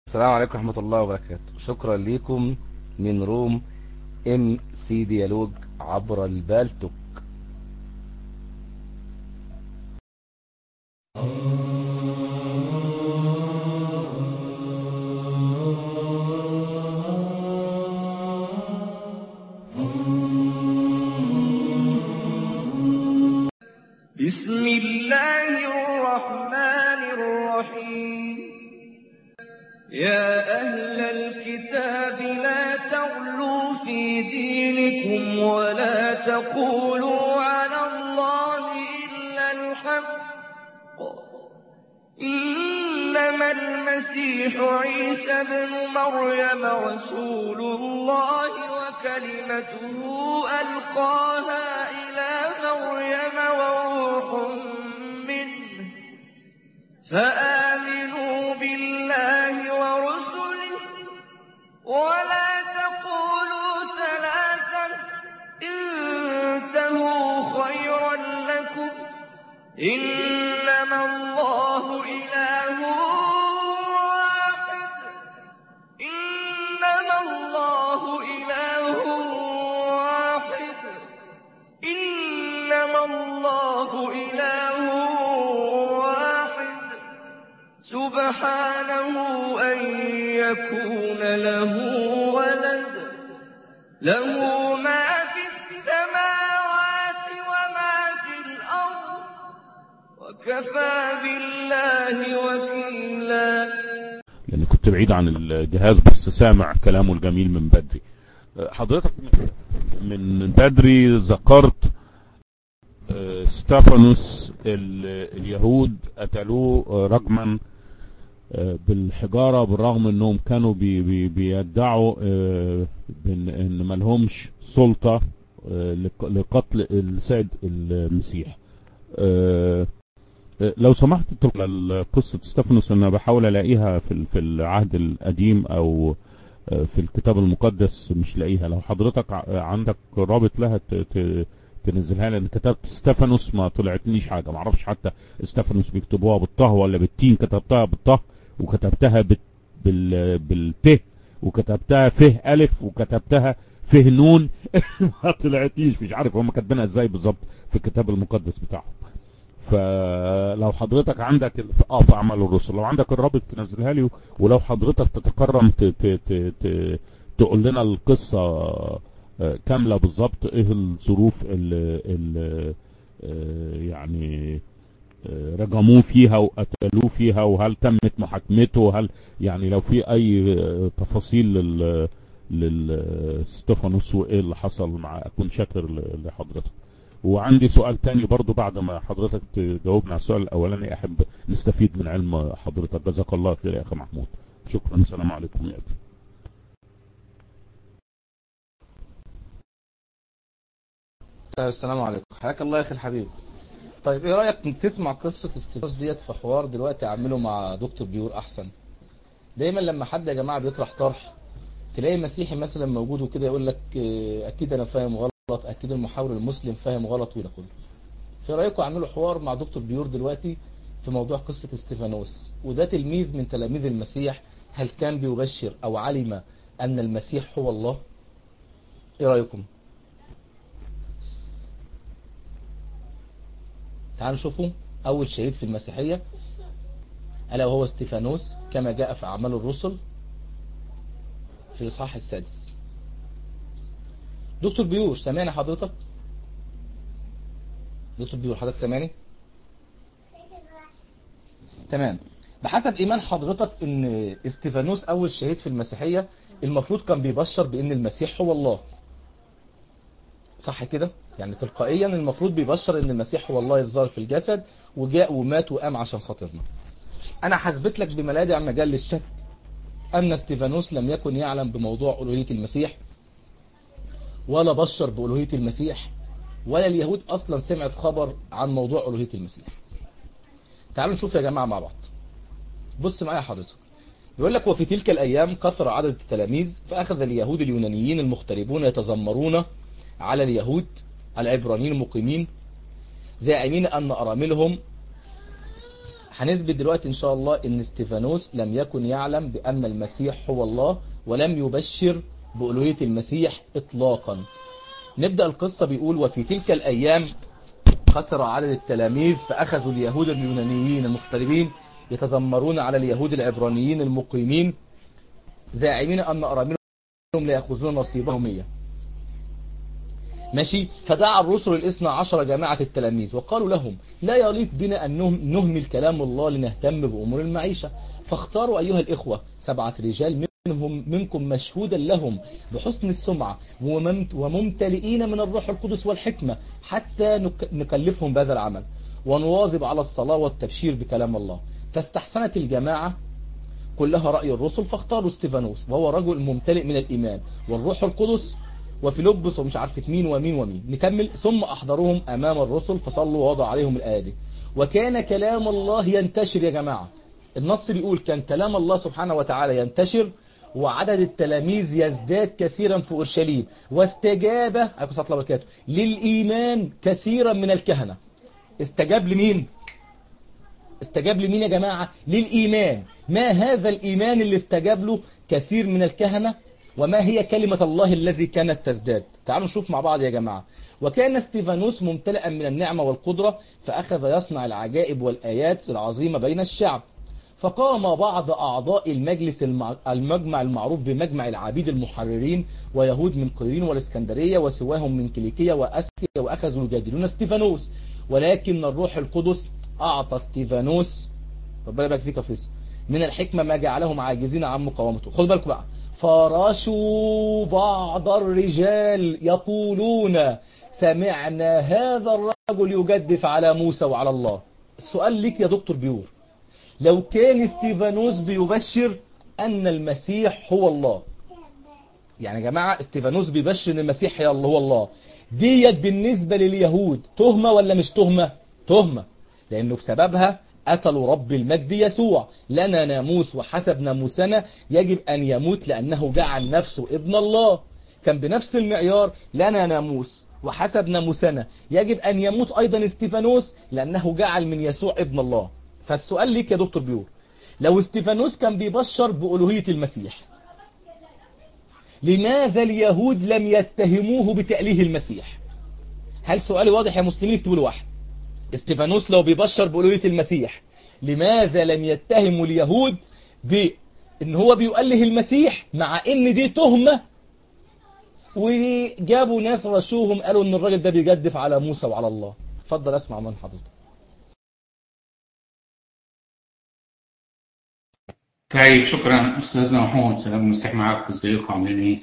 السلام عليكم ورحمة الله وبركاته شكرا لكم من روم ام سي ديالوج عبر البالتوك بسم الله الرحمن الرحيم يا أهل الكتاب لا تغلوا في دينكم ولا تقولوا على الله إلا الحق إنما المسيح عيسى بن مريم رسول الله وكلمته ألقاها إلى مريم وروح منه فآمنوا بالله ورسله ولا تقولوا ثلاثا انتهوا خيرا لكم إنما الله إله واحد إنما الله إله واحد إنما الله إله واحد سبحانه أن يكون له ولد له ما في السماوات وما في الأرض وكفى بالله وكيلا لان كنت بعيد عن الجهاز بس سامع كلامه الجميل من بدري حضرتك من بدري ذكرت آه، ستافانوس ال- اليهود قتلوه رجما آه، بالحجارة بالرغم انهم كانوا بي بي بيدعوا آه، بان ان ملهمش سلطة آه، لق- لقتل السيد المسيح آه، آه، لو سمحت تطلع ال- قصة ستافانوس انا بحاول الاقيها في ال- في العهد القديم او آه، في الكتاب المقدس مش لاقيها لو حضرتك ع- عندك رابط لها ت- ت- تنزلها لان كتبت ستافانوس ما طلعتليش حاجه ما اعرفش حتى ستافانوس بيكتبوها بالطه ولا بالتين كتبتها بالطه وكتبتها بال بال بالت وكتبتها فه الف وكتبتها فه نون ما طلعتليش مش عارف هم كاتبينها ازاي بالظبط في الكتاب المقدس بتاعهم فلو حضرتك عندك ال- اه في اعمال الرسل لو عندك الرابط تنزلها لي ولو حضرتك تتكرم ت... ت... ت... ت... تقول لنا القصة آه، كاملة بالظبط ايه الظروف اللي, اللي يعني آه، رجموه فيها وقتلوه فيها وهل تمت محاكمته هل يعني لو في اي آه، تفاصيل لل للستيفانوس وايه اللي حصل معاه اكون شاكر ل- لحضرتك وعندي سؤال تاني برضو بعد ما حضرتك تجاوبنا على السؤال الاولاني احب نستفيد من علم حضرتك جزاك الله خير يا اخي محمود شكرا السلام عليكم يا أخي. طيب السلام عليكم حياك الله يا اخي الحبيب طيب ايه رايك تسمع قصه استيفانوس ديت في حوار دلوقتي اعمله مع دكتور بيور احسن دايما لما حد يا جماعه بيطرح طرح تلاقي مسيحي مثلا موجود وكده يقول لك آه، اكيد انا فاهم غلط اكيد المحاور المسلم فاهم غلط وده كله في رايكم اعملوا حوار مع دكتور بيور دلوقتي في موضوع قصه استيفانوس وده تلميذ من تلاميذ المسيح هل كان بيبشر او علم ان المسيح هو الله ايه رايكم تعالوا نشوفوا أول شهيد في المسيحية ألا وهو استيفانوس كما جاء في أعمال الرسل في الإصحاح السادس دكتور بيور سامعني حضرتك دكتور بيور حضرتك سامعني تمام بحسب إيمان حضرتك إن استيفانوس أول شهيد في المسيحية المفروض كان بيبشر بإن المسيح هو الله صح كده يعني تلقائيا المفروض بيبشر ان المسيح هو الله الظاهر في الجسد وجاء ومات وقام عشان خاطرنا انا حسبت لك بملاذع مجال للشك ان استيفانوس لم يكن يعلم بموضوع الوهيه المسيح ولا بشر بالوهيه المسيح ولا اليهود اصلا سمعت خبر عن موضوع الوهيه المسيح تعالوا نشوف يا جماعه مع بعض بص معايا حضرتك يقول لك وفي تلك الايام كثر عدد التلاميذ فاخذ اليهود اليونانيين المغتربون يتذمرون على اليهود العبرانيين المقيمين زاعمين أن أراملهم هنثبت دلوقتي إن شاء الله إن استيفانوس لم يكن يعلم بأن المسيح هو الله ولم يبشر بألوهية المسيح إطلاقا نبدأ القصة بيقول وفي تلك الأيام خسر عدد التلاميذ فأخذوا اليهود اليونانيين المغتربين يتذمرون على اليهود العبرانيين المقيمين زاعمين أن أراملهم لا يأخذون نصيبهم إياه ماشي فدعا الرسل الاثنى عشر جماعة التلاميذ وقالوا لهم لا يليق بنا أن نهمل كلام الله لنهتم بأمور المعيشة فاختاروا أيها الإخوة سبعة رجال منهم منكم مشهودا لهم بحسن السمعة وممتلئين من الروح القدس والحكمة حتى نكلفهم بهذا العمل ونواظب على الصلاة والتبشير بكلام الله فاستحسنت الجماعة كلها رأي الرسل فاختاروا استيفانوس وهو رجل ممتلئ من الإيمان والروح القدس وفيلبس ومش عارفة مين ومين ومين نكمل ثم أحضروهم أمام الرسل فصلوا ووضع عليهم الآية دي وكان كلام الله ينتشر يا جماعة النص بيقول كان كلام الله سبحانه وتعالى ينتشر وعدد التلاميذ يزداد كثيرا في أورشليم واستجاب عليكم الصلاة والبركاته للإيمان كثيرا من الكهنة استجاب لمين استجاب لمين يا جماعة للإيمان ما هذا الإيمان اللي استجاب له كثير من الكهنة وما هي كلمة الله الذي كانت تزداد تعالوا نشوف مع بعض يا جماعة وكان استيفانوس ممتلئا من النعمة والقدرة فأخذ يصنع العجائب والآيات العظيمة بين الشعب فقام بعض أعضاء المجلس المجمع المعروف بمجمع العبيد المحررين ويهود من قيرين والإسكندرية وسواهم من كيليكية وأسيا وأخذوا يجادلون استيفانوس ولكن الروح القدس أعطى استيفانوس ربنا يبارك فيك يا فيصل من الحكمة ما جعلهم عاجزين عن مقاومته خد بالكم بقى فرشوا بعض الرجال يقولون سمعنا هذا الرجل يجدف على موسى وعلى الله السؤال ليك يا دكتور بيور لو كان استيفانوس بيبشر أن المسيح هو الله يعني يا جماعة استيفانوس بيبشر أن المسيح هو الله ديت بالنسبة لليهود تهمة ولا مش تهمة تهمة لأنه بسببها قتلوا رب المجد يسوع لنا ناموس وحسب ناموسنا يجب أن يموت لأنه جعل نفسه ابن الله كان بنفس المعيار لنا ناموس وحسب ناموسنا يجب أن يموت أيضا استيفانوس لأنه جعل من يسوع ابن الله فالسؤال ليك يا دكتور بيور لو استيفانوس كان بيبشر بألوهية المسيح لماذا اليهود لم يتهموه بتأليه المسيح هل سؤالي واضح يا مسلمين اكتبوا له واحد استيفانوس لو بيبشر بألوهية المسيح لماذا لم يتهموا اليهود بأن هو بيؤله المسيح مع ان دي تهمة وجابوا ناس رشوهم قالوا ان الراجل ده بيجدف على موسى وعلى الله اتفضل اسمع من حضرتك طيب شكرا استاذنا محمود سلام المسيح معاكم ازيكم عاملين ايه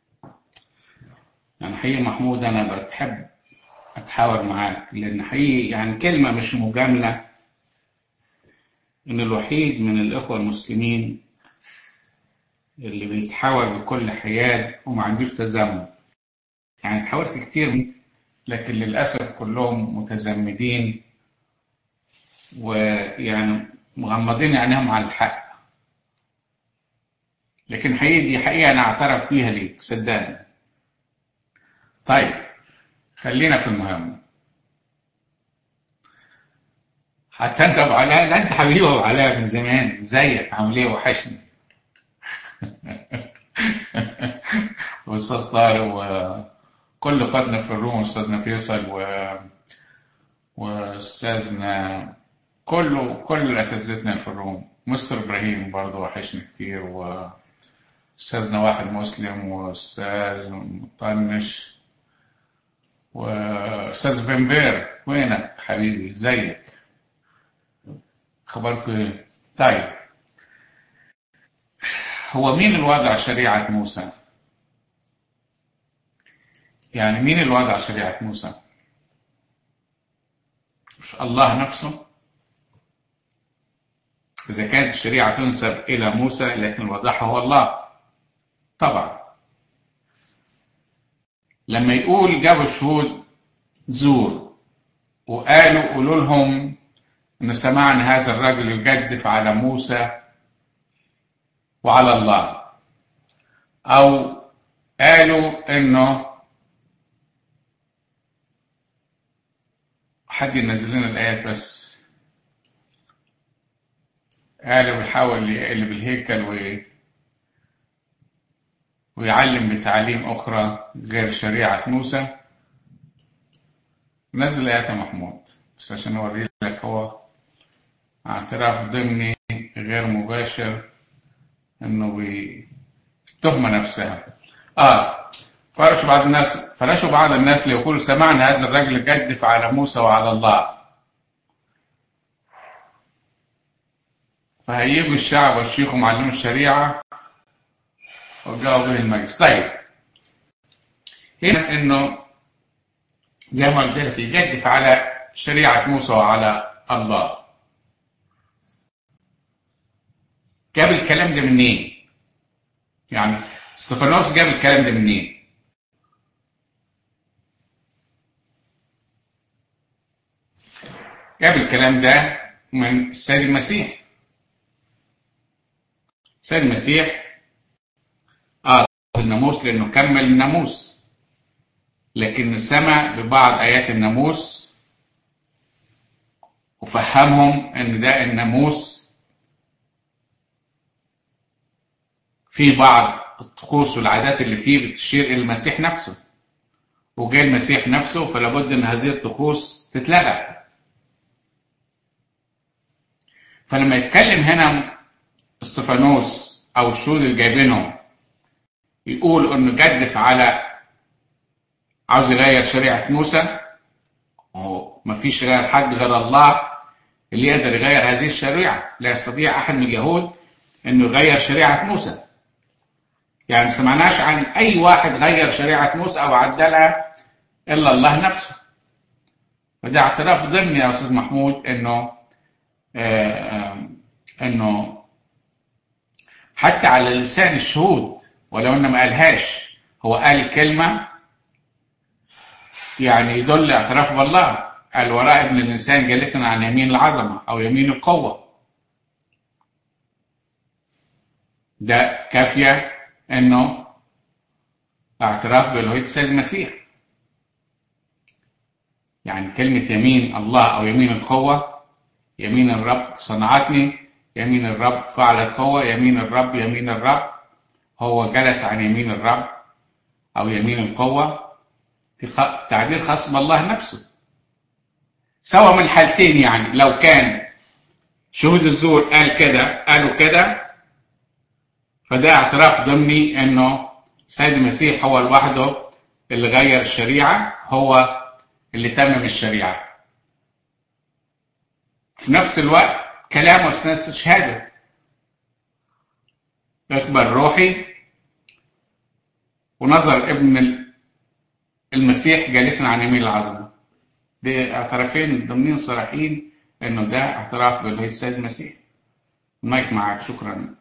يعني حقيقي محمود انا بتحب اتحاور معاك لان حقيقي يعني كلمه مش مجامله ان الوحيد من الاخوه المسلمين اللي بيتحاور بكل حياد وما عندوش تزمت يعني اتحاورت كتير لكن للاسف كلهم متزمدين ويعني مغمضين عينيهم على الحق لكن حقيقي دي حقيقه انا اعترف بيها ليك صدقني طيب خلينا في المهم حتى انت ابو علاء لا انت حبيبي ابو علاء من زمان ازيك عامل ايه وحشني واستاذ طارق وكل اخواتنا في الروم استاذنا فيصل و واستاذنا كله كل اساتذتنا في الروم مستر ابراهيم برضه وحشني كتير واستاذنا واحد مسلم واستاذ مطنش واستاذ فيمبير وينك حبيبي ازيك اخباركم ايه طيب هو مين اللي وضع شريعة موسى يعني مين اللي وضع شريعة موسى مش الله نفسه إذا كانت الشريعة تنسب إلى موسى لكن وضعها هو الله طبعا لما يقول جابوا شهود زور وقالوا قولوا لهم ان سمعنا هذا الرجل يجدف على موسى وعلى الله او قالوا انه حد ينزل لنا الايات بس قال بيحاول يقلب الهيكل وي... ويعلم بتعاليم أخرى غير شريعة موسى نزل آيات محمود بس عشان أوري لك هو اعتراف ضمني غير مباشر إنه بي... التهمة نفسها آه فرشوا بعض الناس فرشوا بعض الناس ليقولوا سمعنا هذا الرجل جدف على موسى وعلى الله فهيجوا الشعب والشيخ ومعلموا الشريعة وجاءوا به المجلس طيب هنا انه زي ما قلت لك يجدف على شريعة موسى وعلى الله جاب الكلام ده منين؟ يعني استفانوس جاب الكلام ده منين؟ جاب الكلام ده من السيد المسيح السيد المسيح اه الناموس لانه كمل الناموس لكن سمع ببعض ايات الناموس وفهمهم ان ده الناموس في بعض الطقوس والعادات اللي فيه بتشير الى المسيح نفسه وجاي المسيح نفسه فلا بد ان هذه الطقوس تتلغى فلما يتكلم هنا استفانوس او الشهود اللي جايبينهم يقول انه جدف على عاوز يغير شريعه موسى هو مفيش غير حد غير الله اللي يقدر يغير هذه الشريعه لا يستطيع احد من اليهود انه يغير شريعه موسى يعني ما سمعناش عن اي واحد غير شريعه موسى او عدلها الا الله نفسه وده اعتراف ضمني يا استاذ محمود انه آه انه حتى على لسان الشهود ولو انه ما قالهاش هو قال كلمة يعني يدل اعتراف بالله قال وراء ابن الإنسان جالسا عن يمين العظمة أو يمين القوة ده كافية انه اعتراف بألوهية السيد المسيح يعني كلمة يمين الله أو يمين القوة يمين الرب صنعتني يمين الرب فعلت قوة يمين الرب يمين الرب هو جلس عن يمين الرب أو يمين القوة في تعبير خاص بالله نفسه سواء من الحالتين يعني لو كان شهود الزور قال كده قالوا كده فده اعتراف ضمني انه سيد المسيح هو لوحده اللي غير الشريعة هو اللي تمم الشريعة في نفس الوقت كلامه أثناء استشهاده إقبال روحي ونظر ابن المسيح جالسا عن يمين العظمة دي اعترافين ضمنين صريحين انه ده اعتراف بالوحيد السيد المسيح المايك معاك شكرا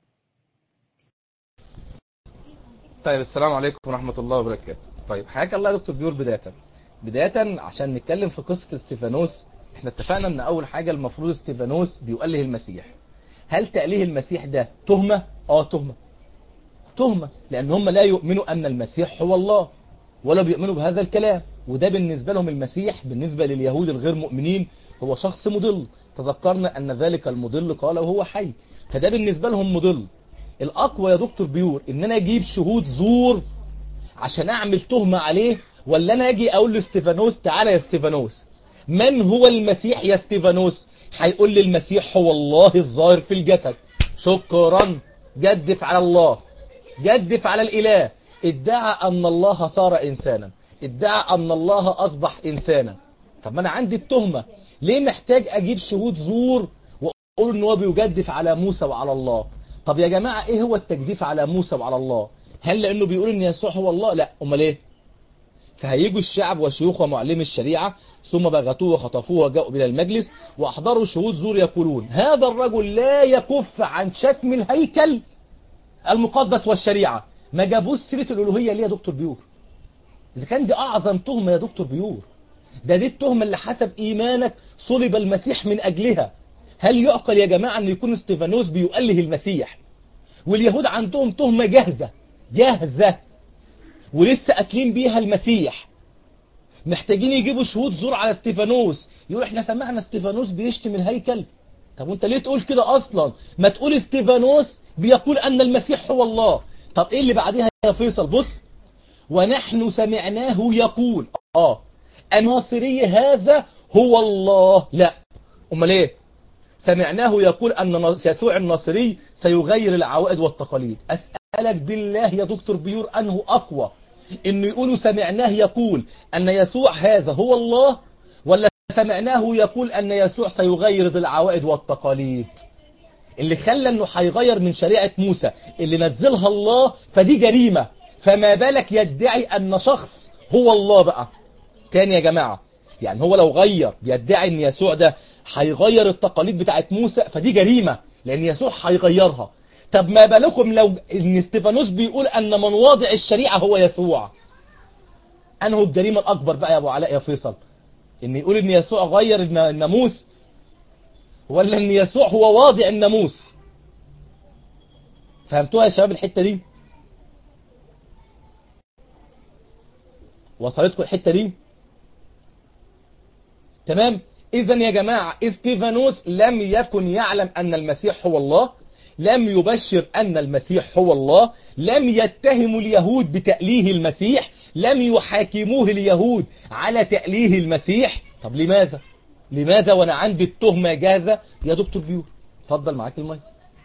طيب السلام عليكم ورحمة الله وبركاته طيب حياك الله يا دكتور بيور بداية بداية عشان نتكلم في قصة استيفانوس احنا اتفقنا ان اول حاجة المفروض استيفانوس بيؤله المسيح هل تأليه المسيح ده تهمة؟ اه تهمة تهمة لان هم لا يؤمنوا ان المسيح هو الله ولا بيؤمنوا بهذا الكلام وده بالنسبة لهم المسيح بالنسبة لليهود الغير مؤمنين هو شخص مضل تذكرنا ان ذلك المضل قال وهو حي فده بالنسبة لهم مضل الاقوى يا دكتور بيور ان انا اجيب شهود زور عشان اعمل تهمة عليه ولا انا اجي اقول لاستيفانوس تعالى يا استيفانوس من هو المسيح يا استيفانوس هيقول لي المسيح هو الله الظاهر في الجسد شكرا جدف على الله جدف على الاله ادعى ان الله صار انسانا ادعى ان الله اصبح انسانا طب ما انا عندي التهمة ليه محتاج اجيب شهود زور واقول ان هو بيجدف على موسى وعلى الله طب يا جماعة ايه هو التجديف على موسى وعلى الله هل لانه بيقول ان يسوع هو الله لا امال ايه فهيجوا الشعب وشيوخ ومعلمي الشريعة ثم بغتوه وخطفوه وجاءوا إلى المجلس وأحضروا شهود زور يقولون هذا الرجل لا يكف عن شتم الهيكل المقدس والشريعة ما جابوش سيرة الألوهية ليه يا دكتور بيور إذا كان دي أعظم تهمة يا دكتور بيور ده دي التهمة اللي حسب إيمانك صلب المسيح من أجلها هل يعقل يا جماعة أن يكون استيفانوس بيؤله المسيح واليهود عندهم تهمة جاهزة جاهزة ولسه قاتلين بيها المسيح محتاجين يجيبوا شهود زور على استيفانوس يقول احنا سمعنا استيفانوس بيشتم الهيكل طب وانت ليه تقول كده اصلا ما تقول استيفانوس بيقول ان المسيح هو الله طب ايه اللي بعديها يا فيصل بص ونحن سمعناه يقول اه الناصري هذا هو الله لا امال ايه سمعناه يقول ان يسوع الناصري سيغير العوائد والتقاليد اسالك بالله يا دكتور بيور انه اقوى انه يقولوا سمعناه يقول ان يسوع هذا هو الله ولا سمعناه يقول ان يسوع سيغير العوائد والتقاليد اللي خلى انه هيغير من شريعة موسى اللي نزلها الله فدي جريمة فما بالك يدعي ان شخص هو الله بقى تاني يا جماعة يعني هو لو غير بيدعي ان يسوع ده هيغير التقاليد بتاعت موسى فدي جريمة لان يسوع هيغيرها طب ما بالكم لو ان استيفانوس بيقول ان من واضع الشريعة هو يسوع انه الجريمة الاكبر بقى يا ابو علاء يا فيصل ان يقول ان يسوع غير الناموس ولا ان يسوع هو واضع الناموس فهمتوها يا شباب الحتة دي وصلتكم الحتة دي تمام اذا يا جماعة استيفانوس لم يكن يعلم ان المسيح هو الله لم يبشر ان المسيح هو الله لم يتهم اليهود بتأليه المسيح لم يحاكموه اليهود على تأليه المسيح طب لماذا لماذا وانا عندي التهمة جاهزة يا دكتور بيور اتفضل معاك المايك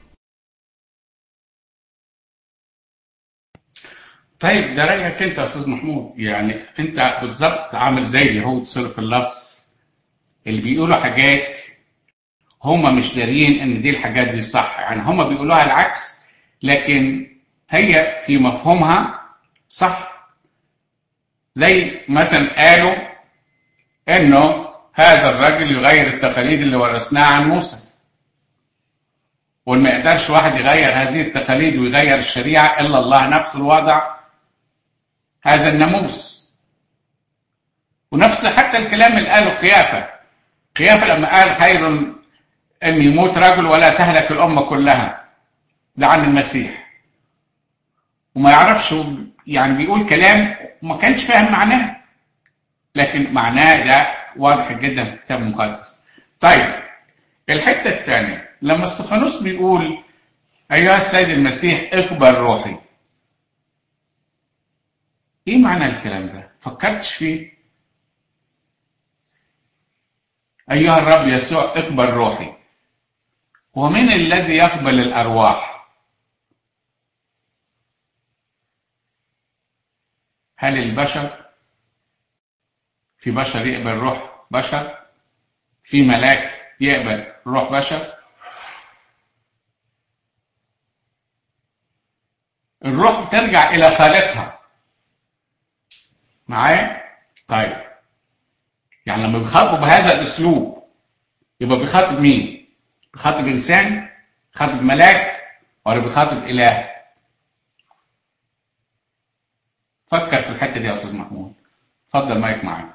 طيب ده رأيك انت يا استاذ محمود يعني انت بالظبط عامل زي اليهود صرف اللفظ اللي بيقولوا حاجات هم مش دارين ان دي الحاجات دي صح يعني هم بيقولوها العكس لكن هي في مفهومها صح زي مثلا قالوا انه هذا الرجل يغير التقاليد اللي ورثناها عن موسى وان ما يقدرش واحد يغير هذه التقاليد ويغير الشريعه الا الله نفسه الوضع هذا الناموس ونفس حتى الكلام اللي قاله قيافه قيافه لما قال خير ان يموت رجل ولا تهلك الامه كلها ده عن المسيح وما يعرفش يعني بيقول كلام ما كانش فاهم معناه لكن معناه ده واضح جدا في الكتاب المقدس طيب الحته الثانيه لما استفانوس بيقول ايها السيد المسيح اخبر روحي ايه معنى الكلام ده فكرتش فيه ايها الرب يسوع اخبر روحي ومن الذي يقبل الارواح هل البشر في بشر يقبل روح بشر في ملاك يقبل روح بشر الروح بترجع الى خالقها معايا طيب يعني لما بيخاطبوا بهذا الاسلوب يبقى بيخاطب مين بيخاطب انسان بيخاطب ملاك ولا بيخاطب اله فكر في الحته دي يا استاذ محمود اتفضل مايك معاك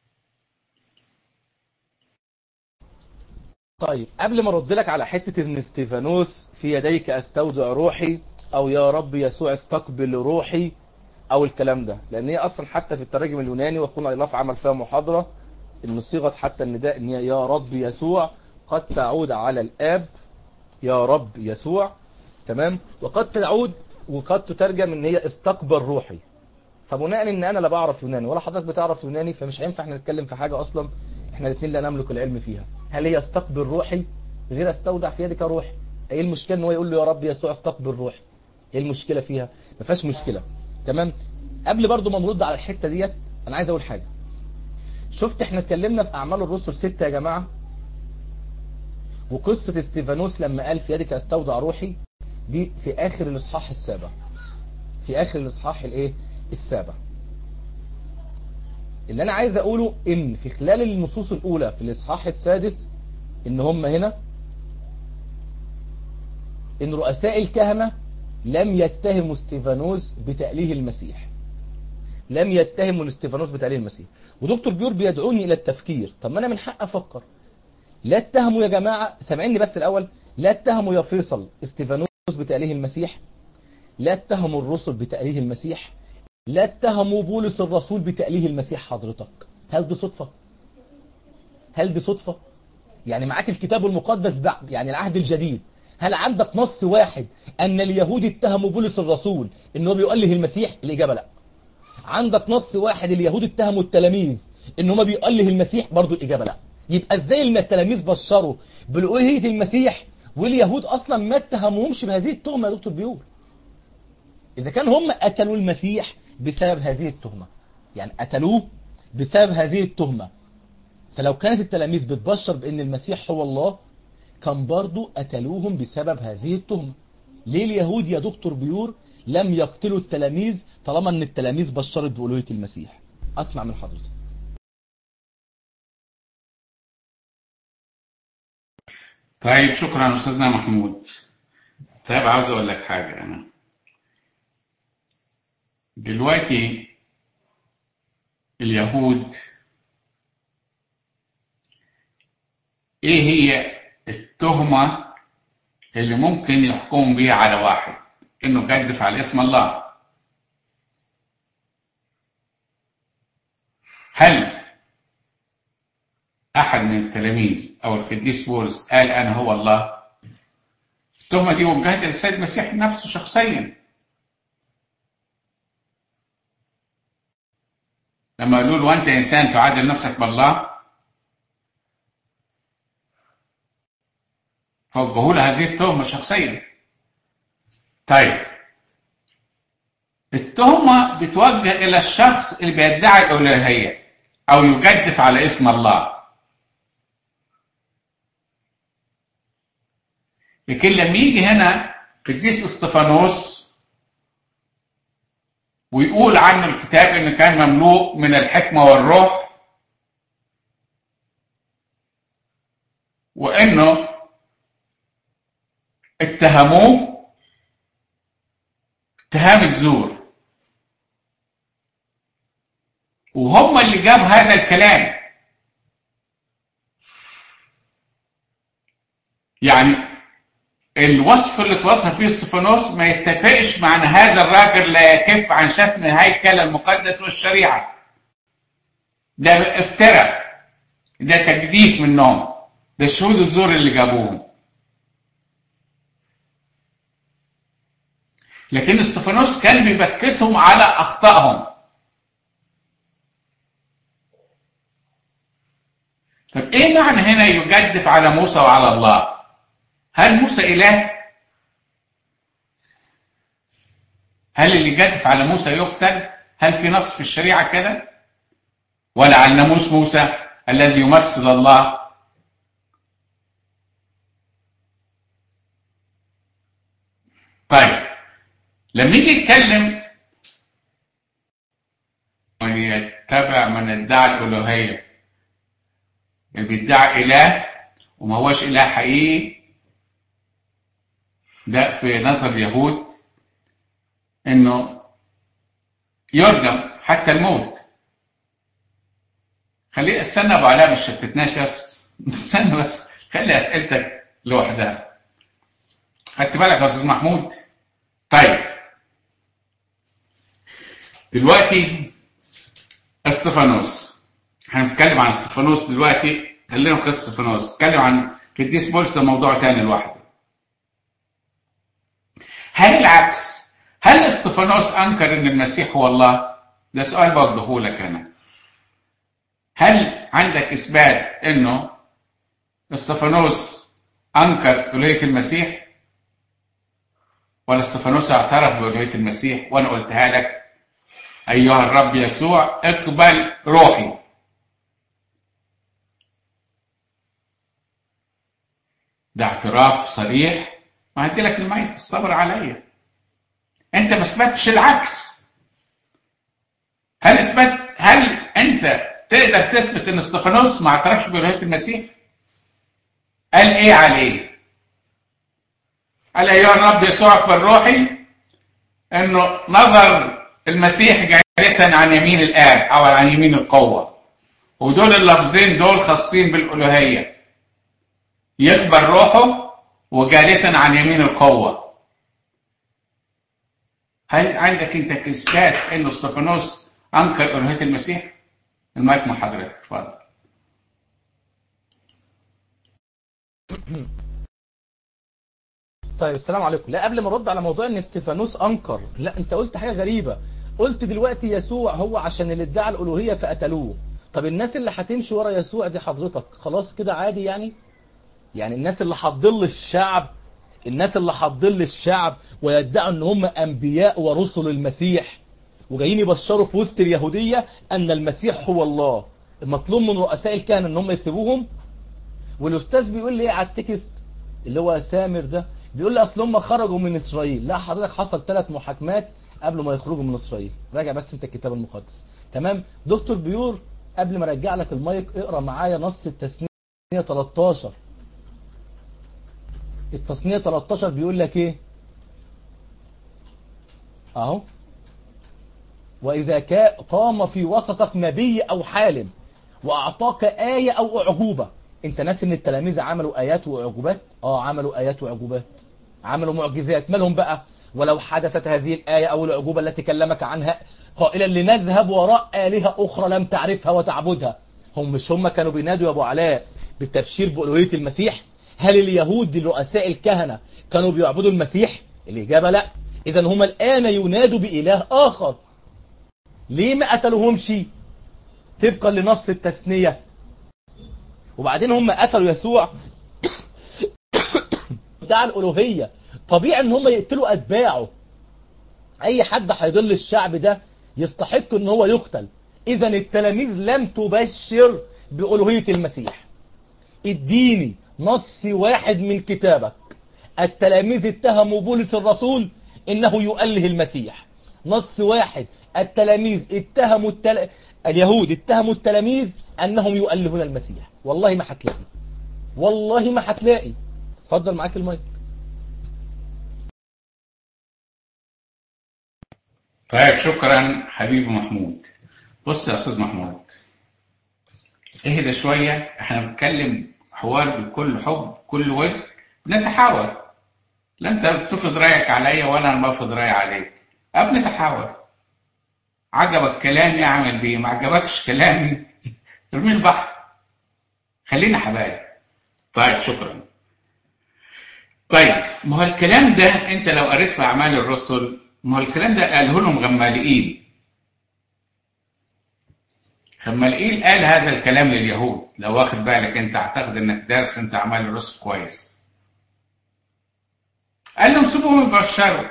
طيب قبل ما ارد لك على حته ان استيفانوس في يديك استودع روحي او يا رب يسوع استقبل روحي او الكلام ده لان هي اصلا حتى في التراجم اليوناني واخونا ايلاف عمل فيها محاضره ان صيغه حتى النداء ان يا رب يسوع قد تعود على الاب يا رب يسوع تمام وقد تعود وقد تترجم ان هي استقبل روحي فبناء ان انا لا بعرف يوناني ولا حضرتك بتعرف يوناني فمش هينفع احنا نتكلم في حاجه اصلا احنا الاثنين لا نملك العلم فيها هل هي استقبل روحي غير استودع في يدك روحي ايه المشكله ان هو يقول له يا رب يسوع استقبل روحي ايه المشكله فيها ما فيهاش مشكله تمام قبل برضو ما نرد على الحته ديت انا عايز اقول حاجه شفت احنا اتكلمنا في اعمال الرسل ستة يا جماعه وقصه استيفانوس لما قال في يدك استودع روحي دي في اخر الاصحاح السابع في اخر الاصحاح الايه السابع اللي انا عايز اقوله ان في خلال النصوص الاولى في الاصحاح السادس ان هم هنا ان رؤساء الكهنة لم يتهموا استيفانوس بتأليه المسيح لم يتهموا استيفانوس بتأليه المسيح ودكتور بيور بيدعوني الى التفكير طب ما انا من حق افكر لا اتهموا يا جماعة سامعيني بس الاول لا اتهموا يا فيصل استيفانوس بتأليه المسيح لا اتهموا الرسل بتأليه المسيح لا اتهموا بولس الرسول بتأليه المسيح حضرتك هل دي صدفة هل دي صدفة يعني معاك الكتاب المقدس بعد يعني العهد الجديد هل عندك نص واحد ان اليهود اتهموا بولس الرسول ان هو بيؤله المسيح الاجابه لا عندك نص واحد اليهود اتهموا التلاميذ ان هم بيؤله المسيح برضو الاجابه لا يبقى ازاي ان التلاميذ بشروا بالوهيه المسيح واليهود اصلا ما اتهموهمش بهذه التهمه يا دكتور بيقول اذا كان هم قتلوا المسيح بسبب هذه التهمه يعني قتلوه بسبب هذه التهمه فلو كانت التلاميذ بتبشر بان المسيح هو الله كان برضو قتلوهم بسبب هذه التهمه ليه اليهود يا دكتور بيور لم يقتلوا التلاميذ طالما ان التلاميذ بشرت بألوهية المسيح اسمع من حضرتك طيب شكرا أستاذنا محمود طيب عاوز أقول لك حاجة أنا دلوقتي اليهود إيه هي التهمة اللي ممكن يحكم بيها على واحد إنه جدف على اسم الله هل أحد من التلاميذ أو القديس بولس قال أنا هو الله التهمة دي وجهت للسيد المسيح نفسه شخصيا لما قالوا له وأنت إنسان تعادل نفسك بالله فوجهوا له هذه التهمة شخصيا طيب التهمة بتوجه إلى الشخص اللي بيدعي الألوهية أو يجدف على اسم الله لكن لما يجي هنا قديس استفانوس ويقول عنه الكتاب انه كان مملوء من الحكمه والروح وانه اتهموه اتهام الزور وهم اللي جابوا هذا الكلام يعني الوصف اللي اتوصف فيه استفانوس ما يتفقش مع ان هذا الراجل لا يكف عن شتم الهيكل المقدس والشريعه ده افتراء ده تجديف منهم ده الشهود الزور اللي جابوهم لكن استفانوس كان بيبكتهم على اخطائهم طب ايه معنى هنا يجدف على موسى وعلى الله هل موسى إله؟ هل اللي يجدف على موسى يقتل؟ هل في نص في الشريعة كده؟ ولا على ناموس موسى الذي يمثل الله؟ طيب لما يجي يتكلم من يتبع من ادعى الألوهية اللي بيدعي إله وما هوش إله حقيقي ده في نظر اليهود انه يرجم حتى الموت خليه استنى ابو علاء مش شتتناش بس استنى بس خلي اسئلتك لوحدها خدت بالك يا استاذ محمود طيب دلوقتي استفانوس هنتكلم عن استفانوس دلوقتي خلينا في قصه استفانوس نتكلم عن قديس بولس ده موضوع تاني لوحده هل العكس هل استفانوس انكر ان المسيح هو الله ده سؤال بوجهه لك انا هل عندك اثبات انه استفانوس انكر الوهيه المسيح ولا استفانوس اعترف بالوهيه المسيح وانا قلتها لك ايها الرب يسوع اقبل روحي ده اعتراف صريح ما هدي لك المايك الصبر عليا انت ما اثبتش العكس هل اثبت هل انت تقدر تثبت ان استفانوس ما اعترفش بالوهيه المسيح قال ايه عليه قال ايها الرب يسوع اقبل روحي انه نظر المسيح جالسا عن يمين الاب او عن يمين القوه ودول اللفظين دول خاصين بالالوهيه يقبل روحه وجالسا عن يمين القوة هل عندك انت اثبات انه استفانوس انكر الوهيه المسيح؟ المايك مع حضرتك اتفضل طيب السلام عليكم لا قبل ما ارد على موضوع ان استفانوس انكر لا انت قلت حاجه غريبه قلت دلوقتي يسوع هو عشان اللي ادعى الالوهيه فقتلوه طب الناس اللي هتمشي ورا يسوع دي حضرتك خلاص كده عادي يعني يعني الناس اللي هتضل الشعب الناس اللي هتضل الشعب ويدعوا ان هم انبياء ورسل المسيح وجايين يبشروا في وسط اليهوديه ان المسيح هو الله المطلوب من رؤساء الكهنه ان هم يسيبوهم والاستاذ بيقول لي ايه على التكست اللي هو سامر ده بيقول لي اصل هم خرجوا من اسرائيل لا حضرتك حصل ثلاث محاكمات قبل ما يخرجوا من اسرائيل راجع بس انت الكتاب المقدس تمام دكتور بيور قبل ما ارجع لك المايك اقرا معايا نص التثنيه 13 التصنيع 13 بيقول لك ايه اهو واذا كا- قام في وسطك نبي او حالم واعطاك آية او اعجوبة انت ناس ان التلاميذ عملوا ايات واعجوبات اه عملوا ايات واعجوبات عملوا معجزات مالهم بقى ولو حدثت هذه الآية او الاعجوبة التي كلمك عنها قائلا لنذهب وراء آلهة اخرى لم تعرفها وتعبدها هم مش هم كانوا بينادوا يا ابو علاء بالتبشير بألوهية المسيح هل اليهود رؤساء الكهنة كانوا بيعبدوا المسيح الإجابة لا إذا هم الآن ينادوا بإله آخر ليه ما قتلوهمش طبقا لنص التثنية وبعدين هم قتلوا يسوع بتاع الألوهية طبيعي ان هم يقتلوا أتباعه أي حد هيضل الشعب ده يستحق ان هو يقتل إذا التلاميذ لم تبشر بألوهية المسيح اديني نص واحد من كتابك التلاميذ اتهموا بولس الرسول انه يؤله المسيح نص واحد التلاميذ اتهموا التل... اليهود اتهموا التلاميذ انهم يؤلهون المسيح والله ما هتلاقي والله ما هتلاقي اتفضل معاك المايك طيب شكرا حبيبي محمود بص يا استاذ محمود اهدى شويه احنا بنتكلم حوار بكل حب كل ود نتحاور لا انت بتفرض رايك عليا ولا انا بفرض رايي عليك اب نتحاور عجبك كلامي اعمل بيه ما عجبكش كلامي ارمي البحر خلينا حبايب طيب شكرا طيب ما هو الكلام ده انت لو قريت في اعمال الرسل ما هو الكلام ده قاله لهم غمالئيل غمالئيل قال هذا الكلام لليهود لو واخد بالك انت اعتقد انك دارس انت اعمال الرسل كويس قال لهم سيبوهم يبشروا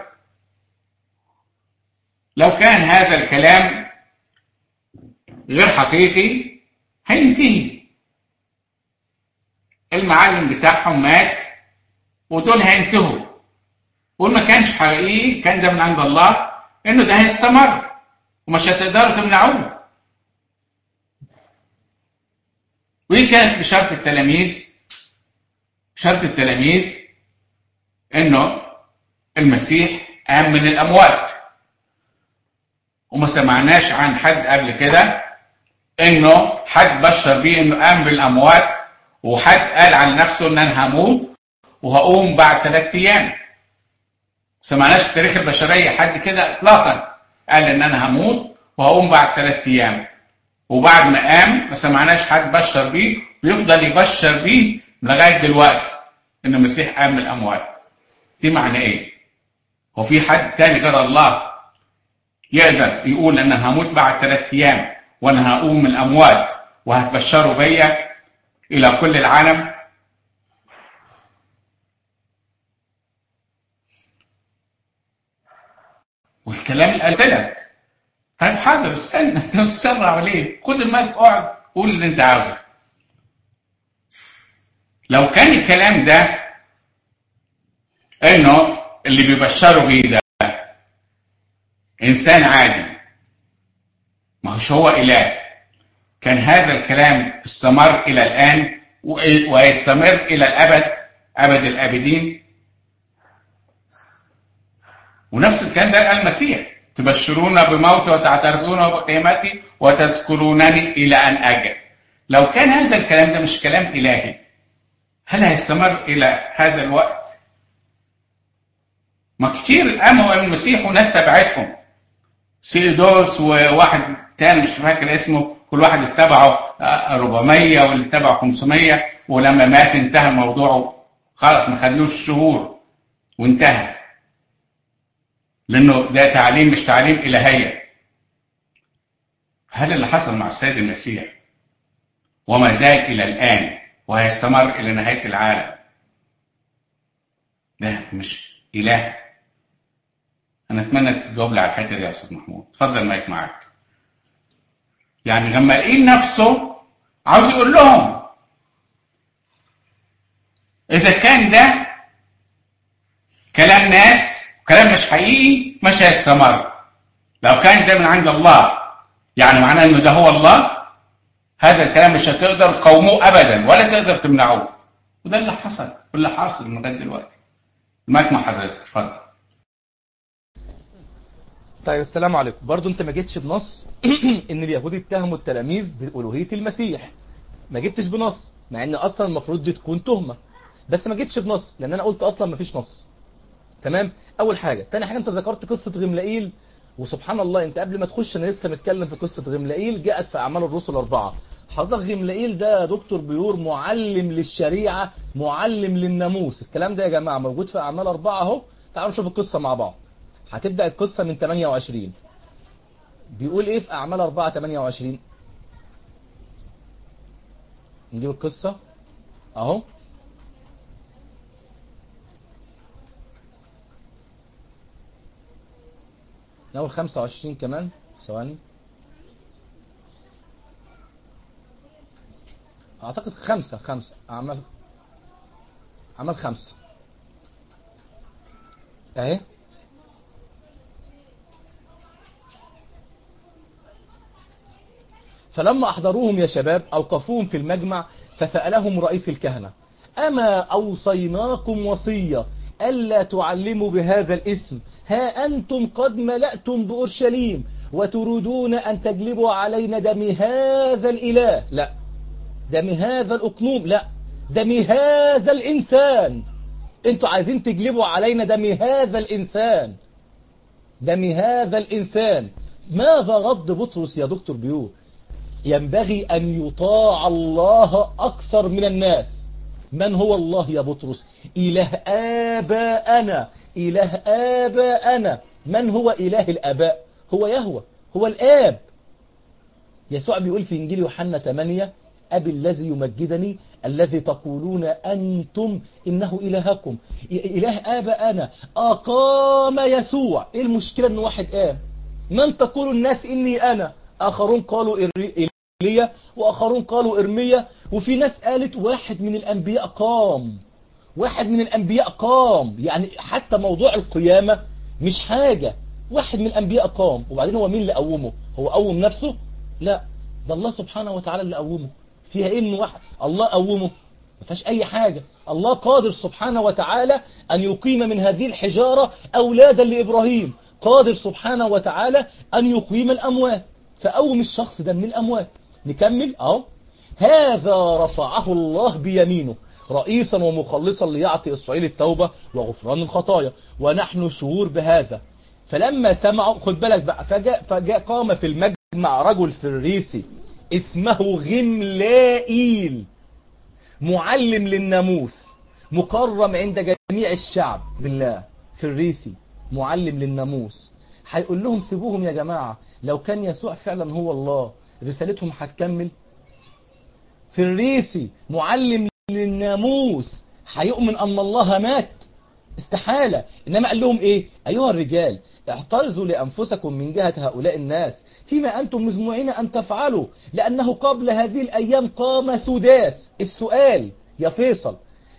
لو كان هذا الكلام غير حقيقي هينتهي المعلم بتاعهم مات ودول هينتهوا وما كانش حقيقي كان ده من عند الله انه ده هيستمر ومش هتقدروا تمنعوه ودي كانت بشرط التلاميذ شرط التلاميذ انه المسيح قام من الاموات وما سمعناش عن حد قبل كده انه حد بشر بيه انه قام بالاموات وحد قال عن نفسه ان انا هموت وهقوم بعد ثلاث ايام سمعناش في تاريخ البشريه حد كده اطلاقا قال ان انا هموت وهقوم بعد ثلاث ايام وبعد ما قام ما سمعناش حد بشر بيه بيفضل يبشر بيه لغايه دلوقتي ان المسيح قام من الاموات دي معنى ايه هو في حد تاني غير الله يقدر يقول ان انا هموت بعد ثلاث ايام وانا هقوم من الاموات وهتبشروا بيا الى كل العالم والكلام اللي قلت لك طيب حاضر استنى انت مستسرع ليه؟ خد المايك اقعد قول اللي انت عاوزه. لو كان الكلام ده انه اللي بيبشروا بيه ده انسان عادي ما هوش هو اله كان هذا الكلام استمر الى الان ويستمر الى الابد ابد الابدين ونفس الكلام ده قال المسيح تبشرون بموتي وتعترفون بقيمتي وتذكرونني الى ان اجل لو كان هذا الكلام ده مش كلام الهي هل هيستمر الى هذا الوقت ما كتير قاموا المسيح وناس تبعتهم سيدوس وواحد تاني مش فاكر اسمه كل واحد اتبعه 400 واللي اتبعه 500 ولما مات انتهى الموضوع خلاص ما خدلوش شهور وانتهى لانه ده تعليم مش تعليم الهيه هل اللي حصل مع السيد المسيح وما زال الى الان وهيستمر الى نهايه العالم ده مش اله انا اتمنى تجاوب لي على الحته دي يا استاذ محمود اتفضل مايك معاك يعني غمالين نفسه عاوز يقول لهم اذا كان ده كلام ناس كلام مش حقيقي مش هيستمر لو كان ده من عند الله يعني معناه انه ده هو الله هذا الكلام مش هتقدر قوموه ابدا ولا تقدر تمنعوه وده اللي حصل واللي حاصل لغايه دلوقتي المايك مع حضرتك اتفضل طيب السلام عليكم برضو انت ما جيتش بنص ان اليهود اتهموا التلاميذ بألوهية المسيح ما جبتش بنص مع ان اصلا المفروض دي تكون تهمة بس ما جيتش بنص لان انا قلت اصلا ما فيش نص تمام اول حاجة تاني حاجة انت ذكرت قصة غملائيل وسبحان الله انت قبل ما تخش انا لسه متكلم في قصة غملائيل جاءت في اعمال الرسل اربعة حضرتك غملائيل ده دكتور بيور معلم للشريعة معلم للناموس الكلام ده يا جماعة موجود في اعمال اربعة اهو تعالوا نشوف القصة مع بعض هتبدأ القصة من 28 بيقول ايه في اعمال 4 28 نجيب القصة اهو نقول 25 كمان ثواني اعتقد خمسة خمسة اعمال اعمال خمسة اهي فلما أحضروهم يا شباب أوقفوهم في المجمع فسألهم رئيس الكهنة أما أوصيناكم وصية ألا تعلموا بهذا الاسم ها أنتم قد ملأتم بأورشليم وتريدون أن تجلبوا علينا دم هذا الإله لا دم هذا الأقنوم لا دم هذا الإنسان انتوا عايزين تجلبوا علينا دم هذا الإنسان دم هذا الإنسان ماذا رد بطرس يا دكتور بيو ينبغي أن يطاع الله أكثر من الناس من هو الله يا بطرس إله آباءنا إله آباءنا من هو إله الآباء هو يهوى هو الآب يسوع بيقول في إنجيل يوحنا 8 أبي الذي يمجدني الذي تقولون أنتم إنه إلهكم إله آباءنا أقام يسوع إيه المشكلة أن واحد قام من تقول الناس إني أنا آخرون قالوا إيليا وآخرون قالوا إرميا وفي ناس قالت واحد من الأنبياء قام واحد من الأنبياء قام يعني حتى موضوع القيامة مش حاجة واحد من الأنبياء قام وبعدين هو مين اللي قومه هو قوم نفسه لا ده الله سبحانه وتعالى اللي قومه فيها إيه إنه واحد الله قومه ما فيهاش أي حاجة الله قادر سبحانه وتعالى أن يقيم من هذه الحجارة أولادا لإبراهيم قادر سبحانه وتعالى أن يقيم الأموات فقوم الشخص ده من الأموات نكمل أهو هذا رفعه الله بيمينه رئيسا ومخلصا ليعطي إسرائيل التوبة وغفران الخطايا ونحن شهور بهذا فلما سمعوا خد بالك بقى فجاء, فجاء قام في المجمع رجل فريسي اسمه غملائيل معلم للناموس مكرم عند جميع الشعب بالله فريسي معلم للناموس هيقول لهم سيبوهم يا جماعة لو كان يسوع فعلا هو الله رسالتهم هتكمل فريسي معلم للناموس هيؤمن أن الله مات استحالة إنما قال لهم إيه أيها الرجال احترزوا لأنفسكم من جهة هؤلاء الناس فيما أنتم مزموعين أن تفعلوا لأنه قبل هذه الأيام قام سداس السؤال يا فيصل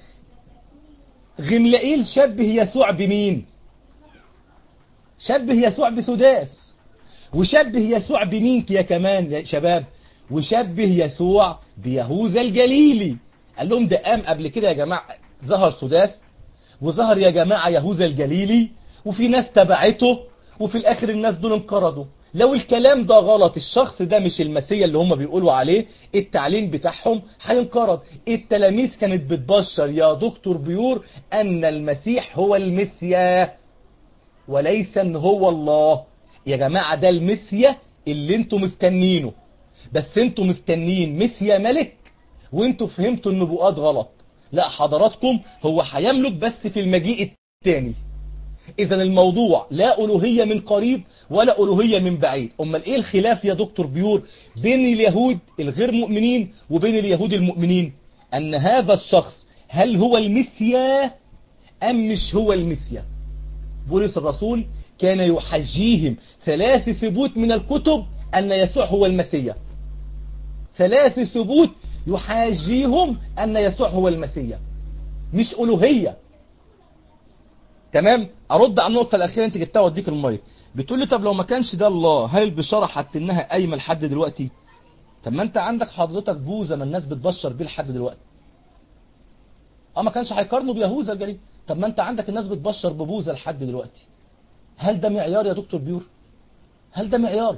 غملائيل شبه يسوع بمين شبه يسوع بسداس وشبه يسوع بمين يا كمان يا شباب وشبه يسوع بيهوذا الجليلي قال لهم ده قام قبل كده يا جماعة ظهر سداس وظهر يا جماعة يهوذا الجليلي وفي ناس تبعته وفي الآخر الناس دول انقرضوا لو الكلام ده غلط الشخص ده مش المسيا اللي هم بيقولوا عليه التعليم بتاعهم هينقرض التلاميذ كانت بتبشر يا دكتور بيور أن المسيح هو المسيا وليس ان هو الله يا جماعة ده المسيا اللي انتوا مستنينه بس انتوا مستنين مسيا ملك وانتوا فهمتوا النبوءات غلط لا حضراتكم هو هيملك بس في المجيء الثاني اذا الموضوع لا الوهية من قريب ولا الوهية من بعيد امال ايه الخلاف يا دكتور بيور بين اليهود الغير مؤمنين وبين اليهود المؤمنين ان هذا الشخص هل هو المسيا ام مش هو المسيا بولس الرسول كان يحجيهم ثلاث ثبوت من الكتب ان يسوع هو المسيا ثلاث ثبوت يحاجيهم ان يسوع هو المسيا مش الوهيه تمام ارد على النقطه الاخيره انت جبتها واديك المايك بتقول لي طب لو ما كانش ده الله هل البشاره حتنها قايمه لحد دلوقتي طب ما انت عندك حضرتك بوذا ما الناس بتبشر بيه لحد دلوقتي اه ما كانش هيقارنوا بيهوذا الجليل طب ما انت عندك الناس بتبشر ببوذا لحد دلوقتي هل ده معيار يا دكتور بيور هل ده معيار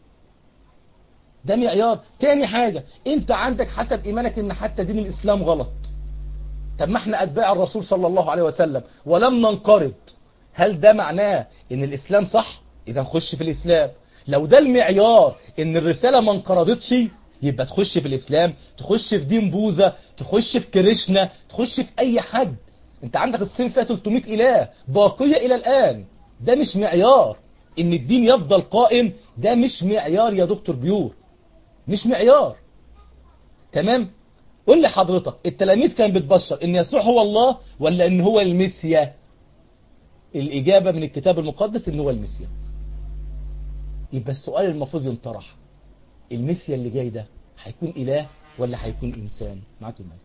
ده معيار تاني حاجة انت عندك حسب ايمانك ان حتى دين الاسلام غلط طب ما احنا اتباع الرسول صلى الله عليه وسلم ولم ننقرض هل ده معناه ان الاسلام صح اذا نخش في الاسلام لو ده المعيار ان الرسالة ما انقرضتش يبقى تخش في الاسلام تخش في دين بوذا تخش في كريشنا تخش في اي حد انت عندك الصين فيها 300 اله باقية الى الان ده مش معيار ان الدين يفضل قائم ده مش معيار يا دكتور بيور مش معيار تمام قول لي حضرتك التلاميذ كان بتبشر ان يسوع هو الله ولا ان هو المسيا الاجابة من الكتاب المقدس ان هو المسيا يبقى السؤال المفروض ينطرح المسيا اللي جاي ده هيكون اله ولا هيكون انسان معاك المايك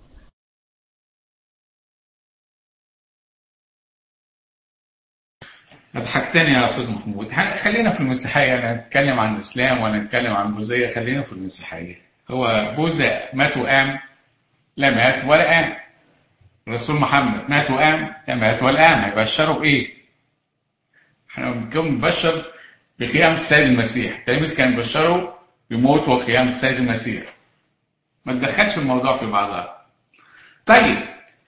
اضحكتني يا استاذ محمود هن- خلينا في المسيحيه لا نتكلم عن الاسلام ولا نتكلم عن البوذيه خلينا في المسيحيه هو بوذا مات وقام لا مات ولا قام الرسول محمد مات وقام لا مات ولا قام هيبشروا بايه احنا بنكون بنبشر بقيام السيد المسيح التلاميذ كانوا بيبشروا بموت وقيام السيد المسيح ما تدخلش الموضوع في بعضها طيب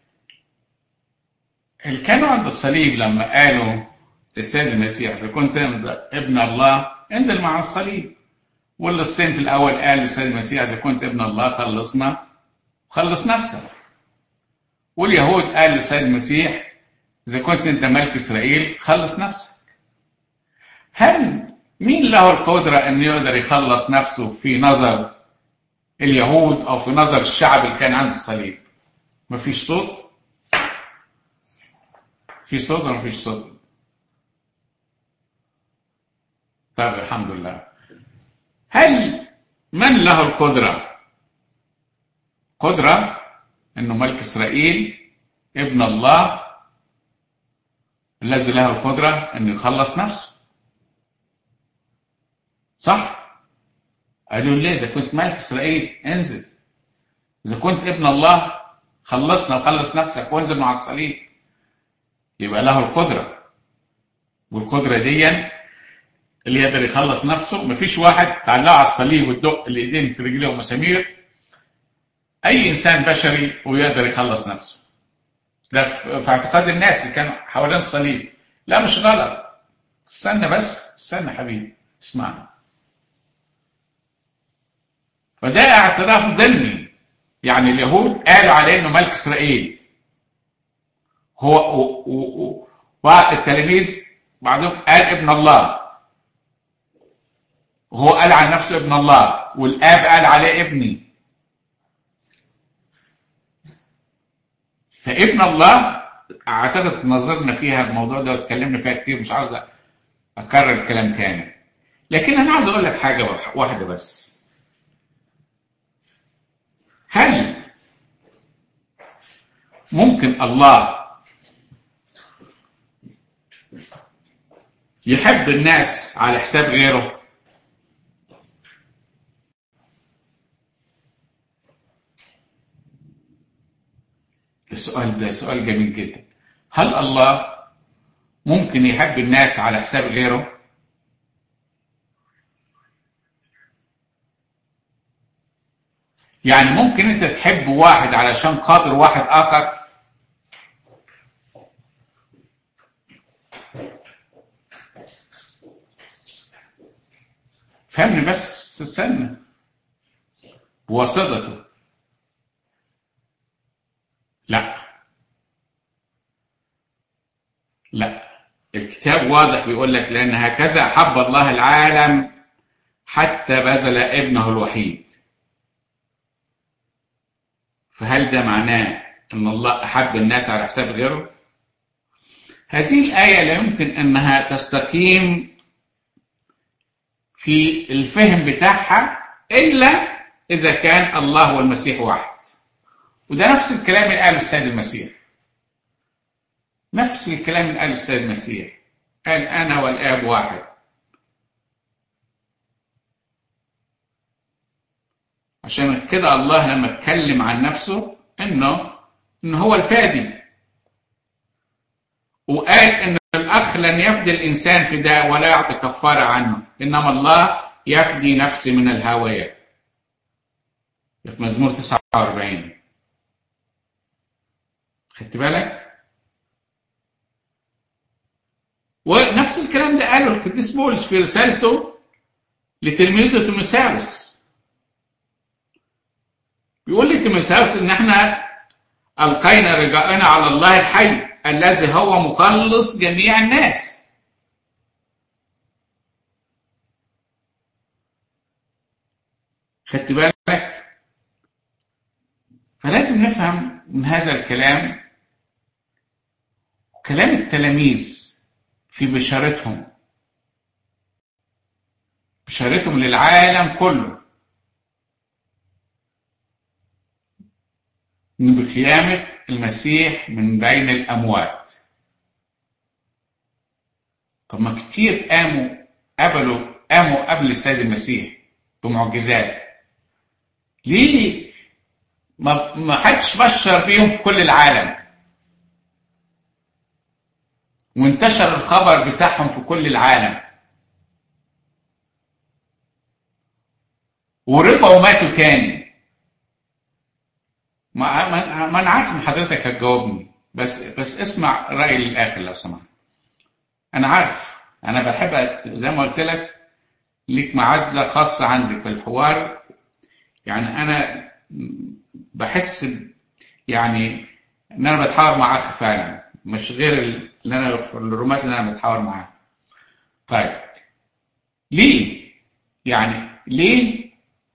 اللي كانوا عند الصليب لما قالوا للسيد المسيح إذا كنت ابن الله انزل مع الصليب واللي الصين في الأول قال للسيد المسيح إذا كنت ابن الله خلصنا خلص نفسك واليهود قال للسيد المسيح إذا كنت أنت ملك إسرائيل خلص نفسك هل مين له القدرة أن يقدر يخلص نفسه في نظر اليهود أو في نظر الشعب اللي كان عند الصليب مفيش صوت في صوت ولا مفيش صوت طيب الحمد لله هل من له القدرة قدرة انه ملك اسرائيل ابن الله الذي له القدرة انه يخلص نفسه صح قالوا ليه اذا كنت ملك اسرائيل انزل اذا كنت ابن الله خلصنا وخلص نفسك وانزل مع الصليب يبقى له القدرة والقدرة دي اللي يقدر يخلص نفسه مفيش واحد تعلقه على الصليب وتدق الايدين في رجليه ومسامير اي انسان بشري ويقدر يخلص نفسه ده في اعتقاد الناس اللي كانوا حوالين الصليب لا مش غلط استنى بس استنى حبيبي اسمعنا فده اعتراف ضمني يعني اليهود قالوا عليه انه ملك اسرائيل هو والتلاميذ بعضهم قال ابن الله وهو قال عن نفسه ابن الله والاب قال عليه ابني فابن الله اعتقد نظرنا فيها الموضوع ده واتكلمنا فيها كتير مش عاوز اكرر الكلام تاني لكن انا عاوز اقول لك حاجه واحده بس هل ممكن الله يحب الناس على حساب غيره السؤال ده سؤال جميل جدا هل الله ممكن يحب الناس على حساب غيره يعني ممكن انت تحب واحد علشان خاطر واحد اخر فهمني بس تستنى بواسطته لا لا الكتاب واضح بيقول لك لأن هكذا أحب الله العالم حتى بذل ابنه الوحيد فهل ده معناه أن الله أحب الناس على حساب غيره؟ هذه الآية لا يمكن أنها تستقيم في الفهم بتاعها إلا إذا كان الله والمسيح واحد وده نفس الكلام اللي قاله السيد المسيح نفس الكلام اللي قاله السيد المسيح قال أنا والآب واحد عشان كده الله لما اتكلم عن نفسه انه ان هو الفادي وقال ان الاخ لن يفدي الانسان فداء ولا يعطي كفاره عنه انما الله يفدي نفسي من الهاويه في مزمور 49 خدت بالك ونفس الكلام ده قاله القديس بولس في رسالته لتلميذه تيموثاوس بيقول لي تيموثاوس ان احنا القينا رجاءنا على الله الحي الذي هو مخلص جميع الناس خدت بالك فلازم نفهم من هذا الكلام كلام التلاميذ في بشارتهم بشارتهم للعالم كله بقيامة المسيح من بين الأموات طب ما كتير قاموا قبلوا قاموا قبل السيد المسيح بمعجزات ليه ما ما حدش بشر بيهم في كل العالم وانتشر الخبر بتاعهم في كل العالم ورجعوا ماتوا تاني ما ما ما انا عارف ان حضرتك هتجاوبني بس بس اسمع رايي للاخر لو سمحت انا عارف انا بحب زي ما قلت لك ليك معزه خاصه عندي في الحوار يعني انا بحس يعني ان انا بتحاور مع اخ فعلا مش غير اللي انا في الرومات اللي انا بتحاور معاه طيب ليه يعني ليه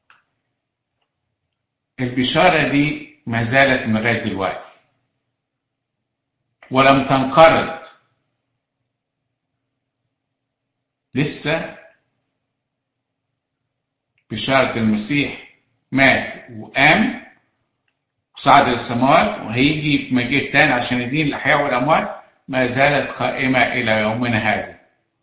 البشاره دي ما زالت لغايه دلوقتي ولم تنقرض لسه بشارة المسيح مات وقام وصعد للسماوات وهيجي في مجيء تاني عشان يدين الأحياء والأموات ما زالت قائمة إلى يومنا هذا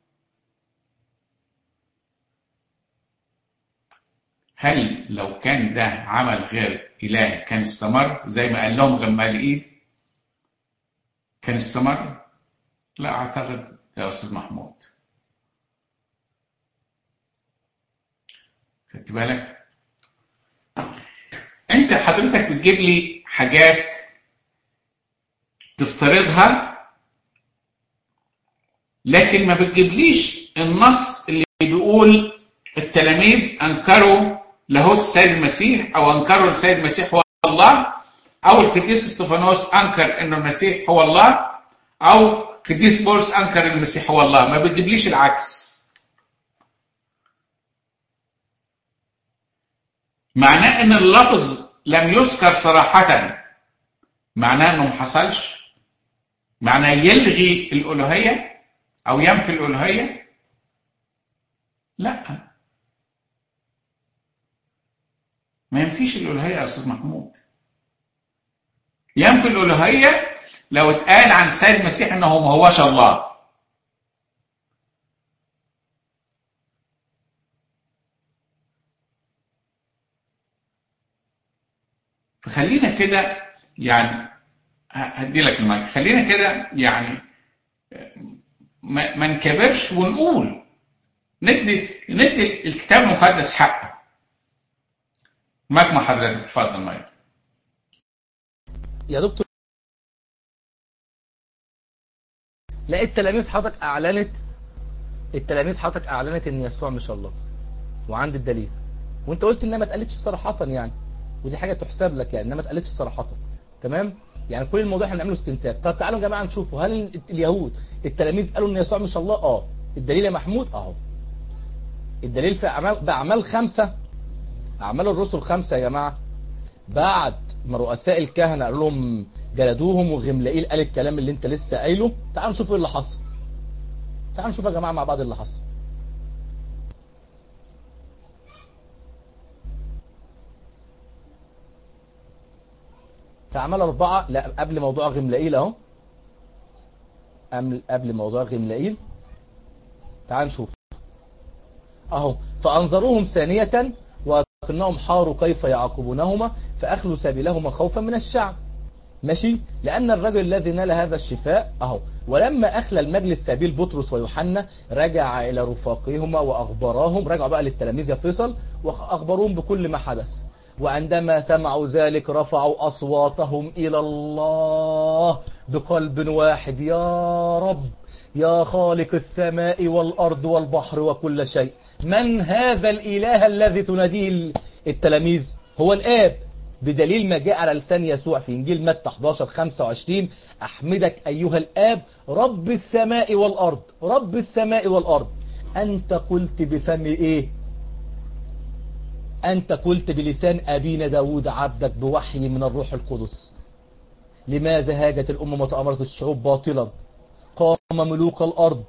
هل لو كان ده عمل غير إلهي كان استمر زي ما قال لهم غمالئيل كان استمر لا أعتقد يا أستاذ محمود خدت بالك انت حضرتك بتجيب لي حاجات تفترضها لكن ما بتجيبليش النص اللي بيقول التلاميذ انكروا لاهوت السيد المسيح او انكروا السيد المسيح هو الله او القديس استفانوس انكر انه المسيح هو الله او قديس بولس انكر المسيح هو الله ما بتجيبليش العكس معناه ان اللفظ لم يذكر صراحة معناه انه ما حصلش معناه يلغي الالوهية او ينفي الالوهية لا ما ينفيش الالوهية يا استاذ محمود ينفي الالوهية لو اتقال عن السيد المسيح انه ما هوش الله فخلينا كده يعني هدي لك المايك خلينا كده يعني ما, ما نكبرش ونقول ندي ندي الكتاب المقدس حقه مايك مع حضرتك اتفضل مايك يا دكتور لا التلاميذ حضرتك اعلنت التلاميذ حضرتك اعلنت ان يسوع مش الله وعند الدليل وانت قلت انها ما اتقالتش صراحه يعني ودي حاجه تحسب لك يعني انما ما اتقالتش صراحه تمام يعني كل الموضوع احنا بنعمله استنتاج طب تعالوا يا جماعه نشوفوا هل ال- اليهود التلاميذ قالوا ان يسوع مش الله اه الدليل يا محمود اهو الدليل في اعمال باعمال خمسة اعمال الرسل خمسة يا جماعه بعد ما رؤساء الكهنه قالوا لهم جلدوهم وغملائيل قال الكلام اللي انت لسه قايله تعالوا نشوف ايه اللي حصل تعالوا نشوف يا جماعه مع بعض إيه اللي حصل في اعمال اربعه لا قبل موضوع غملائيل اهو قبل قبل موضوع غملائيل تعال نشوف اهو فانظروهم ثانيه ولكنهم حاروا كيف يعاقبونهما فاخلوا سبيلهما خوفا من الشعب ماشي لأن الرجل الذي نال هذا الشفاء أهو ولما أخلى المجلس سبيل بطرس ويوحنا رجع إلى رفاقهما وأخبراهم رجعوا بقى للتلاميذ يا فيصل وأخبروهم بكل ما حدث وعندما سمعوا ذلك رفعوا أصواتهم إلى الله بقلب واحد يا رب يا خالق السماء والأرض والبحر وكل شيء من هذا الإله الذي تناديه التلاميذ هو الآب بدليل ما جاء على لسان يسوع في إنجيل متى 11 25 أحمدك أيها الآب رب السماء والأرض رب السماء والأرض أنت قلت بفم إيه أنت قلت بلسان أبينا داود عبدك بوحي من الروح القدس لماذا هاجت الأمم وتأمرت الشعوب باطلا قام ملوك الأرض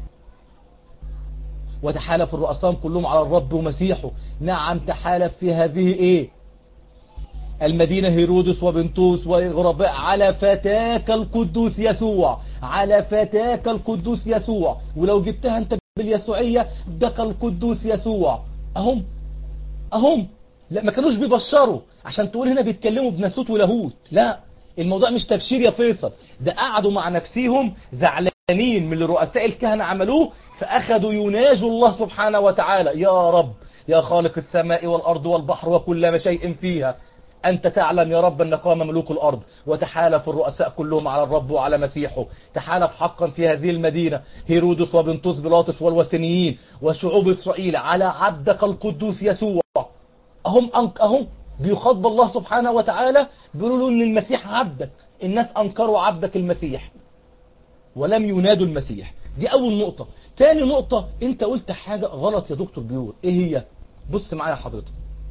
وتحالف الرؤساء كلهم على الرب ومسيحه نعم تحالف في هذه إيه المدينة هيرودس وبنتوس وغرباء على فتاك القدوس يسوع على فتاك القدوس يسوع ولو جبتها انت باليسوعية دك القدوس يسوع اهم اهم لا ما كانوش بيبشروا عشان تقول هنا بيتكلموا بناسوت ولاهوت لا الموضوع مش تبشير يا فيصل ده قعدوا مع نفسيهم زعلانين من اللي رؤساء الكهنة عملوه فأخذوا يناجوا الله سبحانه وتعالى يا رب يا خالق السماء والأرض والبحر وكل شيء فيها أنت تعلم يا رب أن قام ملوك الأرض وتحالف الرؤساء كلهم على الرب وعلى مسيحه تحالف حقا في هذه المدينة هيرودس وبنطوس بلاطس والوثنيين وشعوب إسرائيل على عبدك القدوس يسوع أهم أنك أهم بيخاطب الله سبحانه وتعالى بيقولوا له أن المسيح عبدك الناس أنكروا عبدك المسيح ولم ينادوا المسيح دي أول نقطة تاني نقطة أنت قلت حاجة غلط يا دكتور بيور إيه هي بص معايا حضرتك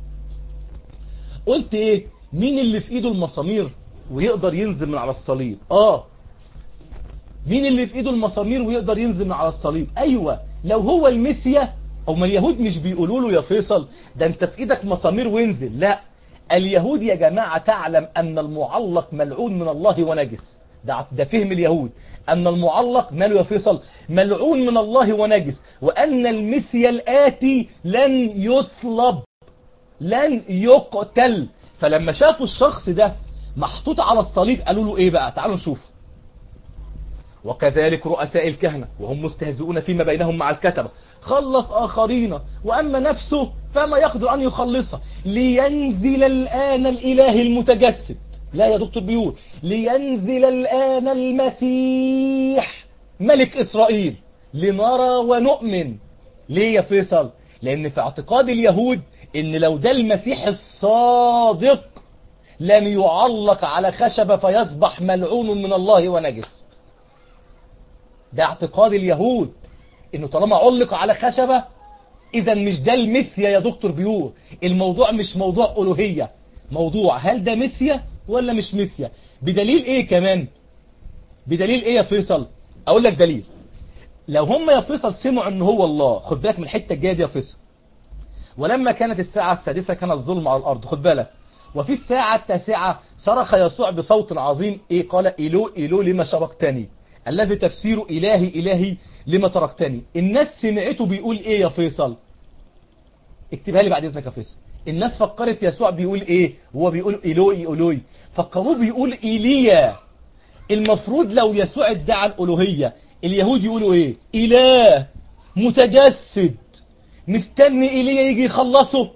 قلت ايه مين اللي في ايده المسامير ويقدر ينزل من على الصليب اه مين اللي في ايده المسامير ويقدر ينزل من على الصليب ايوه لو هو المسيا او ما اليهود مش بيقولوا له يا فيصل ده انت في ايدك مسامير وانزل لا اليهود يا جماعة تعلم ان المعلق ملعون من الله ونجس ده, ده فهم اليهود ان المعلق ماله يا فيصل ملعون من الله ونجس وان المسيا الاتي لن يصلب لن يقتل فلما شافوا الشخص ده محطوط على الصليب قالوا له ايه بقى تعالوا نشوف وكذلك رؤساء الكهنة وهم مستهزئون فيما بينهم مع الكتبة خلص آخرين وأما نفسه فما يقدر أن يخلصها لينزل الآن الإله المتجسد لا يا دكتور بيقول لينزل الآن المسيح ملك إسرائيل لنرى ونؤمن ليه يا فيصل لأن في اعتقاد اليهود ان لو ده المسيح الصادق لن يعلق على خشبة فيصبح ملعون من الله ونجس ده اعتقاد اليهود انه طالما علق على خشبة اذا مش ده المسيا يا دكتور بيور الموضوع مش موضوع ألوهية موضوع هل ده مسيا ولا مش مسيا بدليل ايه كمان بدليل ايه يا فيصل اقول لك دليل لو هم يا فيصل سمعوا ان هو الله خد بالك من الحتة الجاية دي يا فيصل ولما كانت الساعة السادسة كان الظلم على الأرض خد بالك وفي الساعة التاسعة صرخ يسوع بصوت عظيم إيه قال إلو إلو لما شركتني الذي تفسيره إلهي إلهي لما تركتني الناس سمعته بيقول إيه يا فيصل اكتبها لي بعد إذنك يا فيصل الناس فكرت يسوع بيقول إيه هو بيقول إلوي إلوي فكروه بيقول إيليا المفروض لو يسوع ادعى الألوهية اليهود يقولوا إيه إله متجسد مستني ايليا يجي يخلصه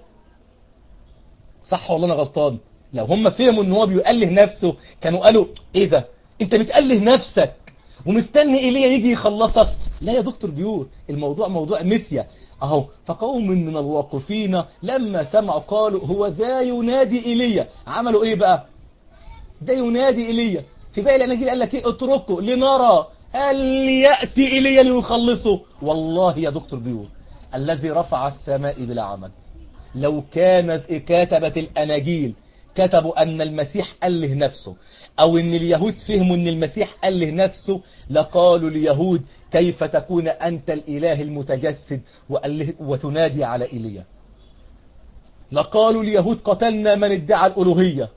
صح والله انا غلطان لو هم فهموا ان هو بيقله نفسه كانوا قالوا ايه ده انت بتقله نفسك ومستني ايليا يجي يخلصك لا يا دكتور بيور الموضوع موضوع مسيا اهو فقوم من الواقفين لما سمعوا قالوا هو ذا ينادي ايليا عملوا ايه بقى ده ينادي ايليا في باقي الاناجيل قال لك ايه اتركه لنرى هل ياتي ايليا ليخلصه والله يا دكتور بيقول الذي رفع السماء بلا عمد لو كانت كتبت الاناجيل كتبوا ان المسيح اله نفسه او ان اليهود فهموا ان المسيح اله نفسه لقالوا اليهود كيف تكون انت الاله المتجسد وأله وتنادي على ايليا لقالوا اليهود قتلنا من ادعى الالوهيه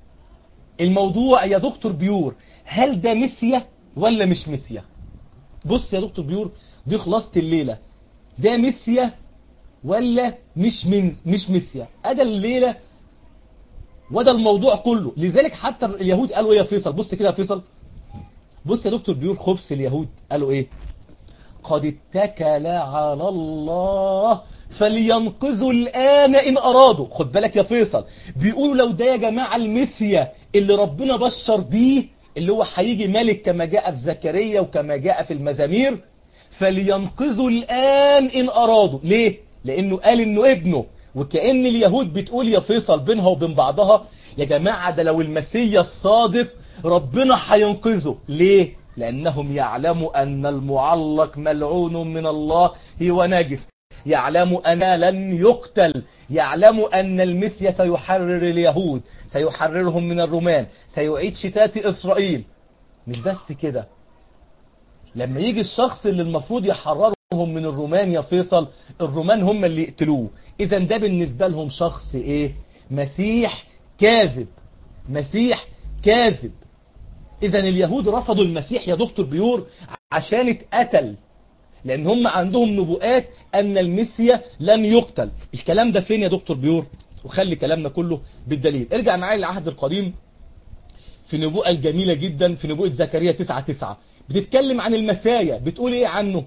الموضوع يا دكتور بيور هل ده مسيا ولا مش مسيا بص يا دكتور بيور دي خلاصة الليلة ده مسيا ولا مش من مش مسيا أدا الليلة وده الموضوع كله لذلك حتى اليهود قالوا ايه يا فيصل بص كده يا فيصل بص يا دكتور بيور خبث اليهود قالوا ايه قد اتكل على الله فلينقذوا الآن إن أرادوا خد بالك يا فيصل بيقولوا لو ده يا جماعة المسيا اللي ربنا بشر بيه اللي هو هيجي ملك كما جاء في زكريا وكما جاء في المزامير فلينقذوا الآن إن أرادوا ليه؟ لأنه قال إنه ابنه وكأن اليهود بتقول يا فيصل بينها وبين بعضها يا جماعة ده لو المسيا الصادق ربنا هينقذه ليه؟ لأنهم يعلموا أن المعلق ملعون من الله هو ناجس يعلموا أن لن يقتل يعلموا أن المسيا سيحرر اليهود سيحررهم من الرومان سيعيد شتات إسرائيل مش بس كده لما يجي الشخص اللي المفروض يحررهم من الرومان يا فيصل الرومان هم اللي يقتلوه إذا ده بالنسبة لهم شخص إيه مسيح كاذب مسيح كاذب إذا اليهود رفضوا المسيح يا دكتور بيور عشان اتقتل لأن هم عندهم نبوءات أن المسيا لن يقتل الكلام ده فين يا دكتور بيور وخلي كلامنا كله بالدليل ارجع معايا للعهد القديم في نبوءة الجميلة جدا في نبوءة زكريا 9 9 بتتكلم عن المسايا بتقول ايه عنه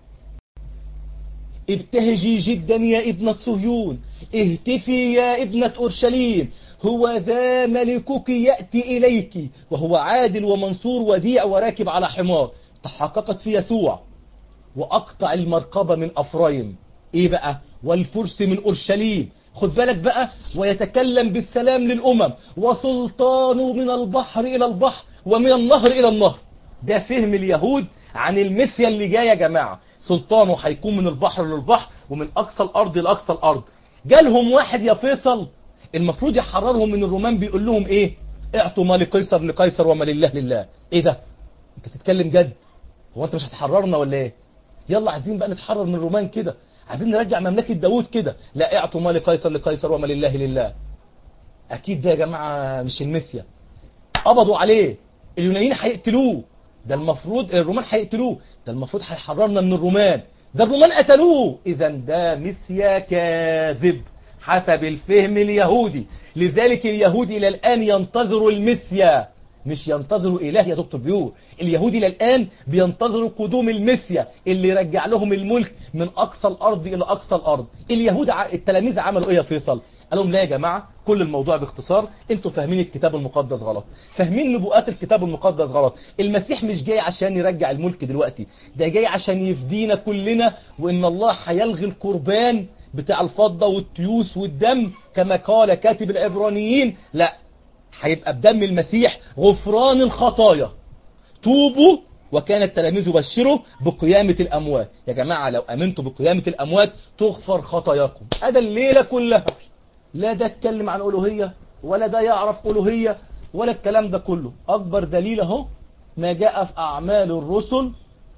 ابتهجي جدا يا ابنة صهيون اهتفي يا ابنة أورشليم هو ذا ملكك يأتي إليك وهو عادل ومنصور وديع وراكب على حمار تحققت في يسوع وأقطع المركبة من أفرايم إيه بقى والفرس من أورشليم خد بالك بقى ويتكلم بالسلام للأمم وسلطانه من البحر إلى البحر ومن النهر إلى النهر ده فهم اليهود عن المسيا اللي جاي يا جماعة سلطانه هيكون من البحر للبحر ومن أقصى الأرض لأقصى الأرض جالهم واحد يا فيصل المفروض يحررهم من الرومان بيقول لهم إيه اعطوا ما لقيصر لقيصر وما لله لله إيه ده انت بتتكلم جد هو انت مش هتحررنا ولا ايه يلا عايزين بقى نتحرر من الرومان كده عايزين نرجع مملكة داوود كده لا اعطوا ما لقيصر لقيصر وما لله لله اكيد ده يا جماعة مش المسيا قبضوا عليه اليونانيين هيقتلوه ده المفروض الرومان هيقتلوه ده المفروض هيحررنا من الرومان ده الرومان قتلوه اذا ده مسيا كاذب حسب الفهم اليهودي لذلك اليهود الى الان ينتظروا المسيا مش ينتظروا إله يا دكتور بيور اليهود إلى الآن بينتظروا قدوم المسيا اللي يرجع لهم الملك من أقصى الأرض إلى أقصى الأرض اليهود ع... التلاميذ عملوا إيه يا فيصل قالوا لهم لا يا جماعة كل الموضوع باختصار انتوا فاهمين الكتاب المقدس غلط فاهمين نبوءات الكتاب المقدس غلط المسيح مش جاي عشان يرجع الملك دلوقتي ده جاي عشان يفدينا كلنا وإن الله هيلغي القربان بتاع الفضة والتيوس والدم كما قال كاتب العبرانيين لا هيبقى بدم المسيح غفران الخطايا توبوا وكان التلاميذ يبشروا بقيامة الأموات يا جماعة لو أمنتوا بقيامة الأموات تغفر خطاياكم هذا الليلة كلها لا ده اتكلم عن ألوهية ولا ده يعرف ألوهية ولا الكلام ده كله أكبر دليل اهو ما جاء في أعمال الرسل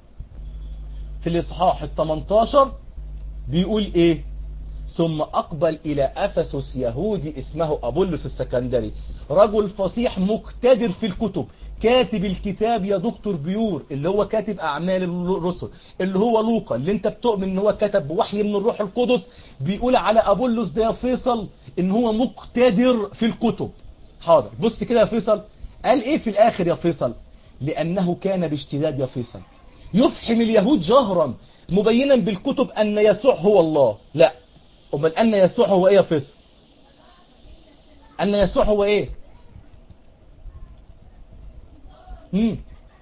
في الإصحاح ال 18 بيقول إيه ثم أقبل إلى أفسس يهودي اسمه أبولس السكندري رجل فصيح مقتدر في الكتب كاتب الكتاب يا دكتور بيور اللي هو كاتب أعمال الرسل اللي هو لوقا اللي انت بتؤمن ان هو كتب بوحي من الروح القدس بيقول على أبولس ده يا فيصل ان هو مقتدر في الكتب حاضر بص كده يا فيصل قال ايه في الآخر يا فيصل لأنه كان باشتداد يا فيصل يفحم اليهود جهرا مبينا بالكتب أن يسوع هو الله لا امال ان يسوع هو ايه يا فيصل ان يسوع هو ايه امم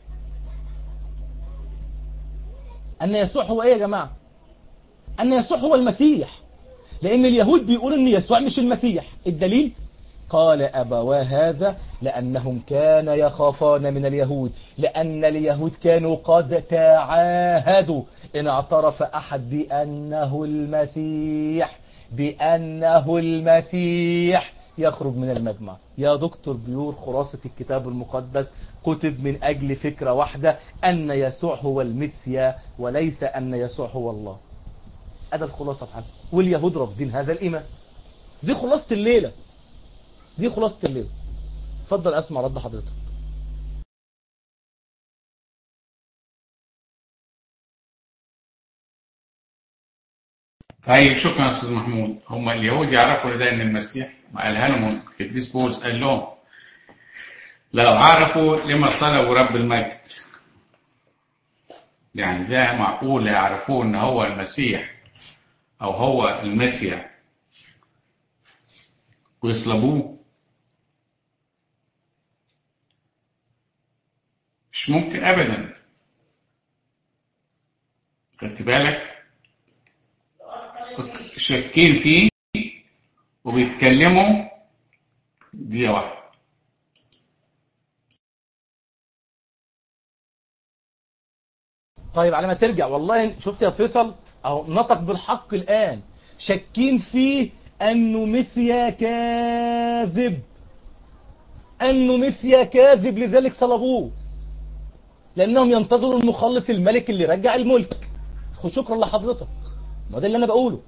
ان يسوع هو ايه يا جماعه ان يسوع هو المسيح لان اليهود بيقولوا ان يسوع مش المسيح الدليل قال أبوا هذا لأنهم كان يخافان من اليهود لأن اليهود كانوا قد تعاهدوا إن اعترف أحد بأنه المسيح بأنه المسيح يخرج من المجمع يا دكتور بيور خلاصة الكتاب المقدس كتب من أجل فكرة واحدة أن يسوع هو المسيا وليس أن يسوع هو الله هذا الخلاصة بحاجة واليهود رافضين هذا الإيمان دي خلاصة الليلة دي خلاصة الليلة اتفضل أسمع رد حضرتك طيب شكرا استاذ محمود هم اليهود يعرفوا ده ان المسيح ما قالها لهم القديس بولس قال لهم لو عرفوا لما صلبوا رب المجد يعني ده معقول يعرفوه ان هو المسيح او هو المسيا ويصلبوه مش ممكن ابدا خدت بالك شاكين فيه وبيتكلموا دقيقة واحدة طيب على ما ترجع والله شفت يا فيصل اهو نطق بالحق الآن شاكين فيه أنه مسيا كاذب أنه مسيا كاذب لذلك صلبوه لأنهم ينتظروا المخلص الملك اللي رجع الملك شكرا لحضرتك ما ده اللي أنا بقوله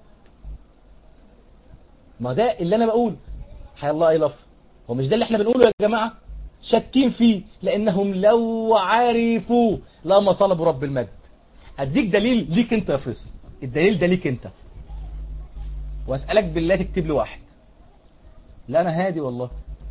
ما ده اللي أنا بقوله حي الله يلف هو مش ده اللي احنا بنقوله يا جماعة شاكين فيه لأنهم لو عرفوا لما صلبوا رب المجد أديك دليل ليك أنت يا فيصل الدليل ده ليك أنت وأسألك بالله تكتب لي واحد لا أنا هادي والله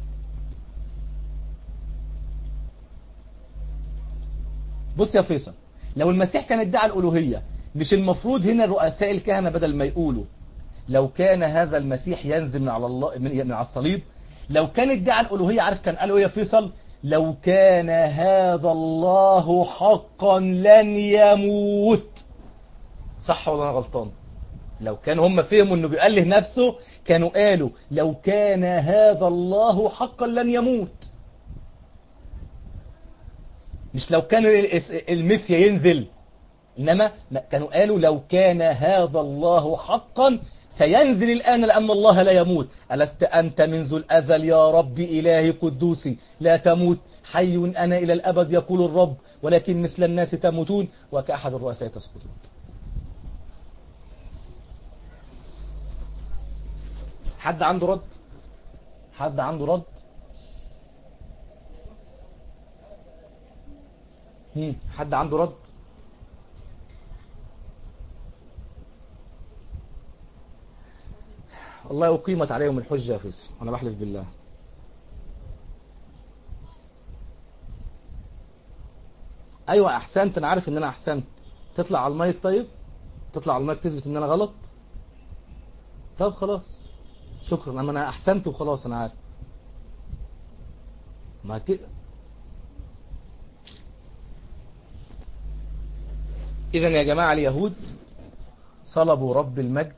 بص يا فيصل لو المسيح كان ادعى الألوهية مش المفروض هنا رؤساء الكهنة بدل ما يقولوا لو كان هذا المسيح ينزل من على الله من من على الصليب لو كان ادعى الألوهية عارف كان قالوا يا فيصل لو كان هذا الله حقا لن يموت صح ولا انا غلطان لو كان هم فهموا انه بيأله نفسه كانوا قالوا لو كان هذا الله حقا لن يموت مش لو كان المسيا ينزل إنما كانوا قالوا لو كان هذا الله حقا سينزل الآن لأن الله لا يموت ألست أنت منذ الأزل يا رب إلهي قدوسي لا تموت حي أنا إلى الأبد يقول الرب ولكن مثل الناس تموتون وكأحد الرؤساء تسقطون حد عنده رد حد عنده رد هم. حد عنده رد والله أقيمت عليهم الحجة يا فيصل أنا بحلف بالله أيوة أحسنت أنا عارف إن أنا أحسنت تطلع على المايك طيب تطلع على المايك تثبت إن أنا غلط طب خلاص شكرا أما أنا أحسنت وخلاص أنا عارف ما كده إذا يا جماعة اليهود صلبوا رب المجد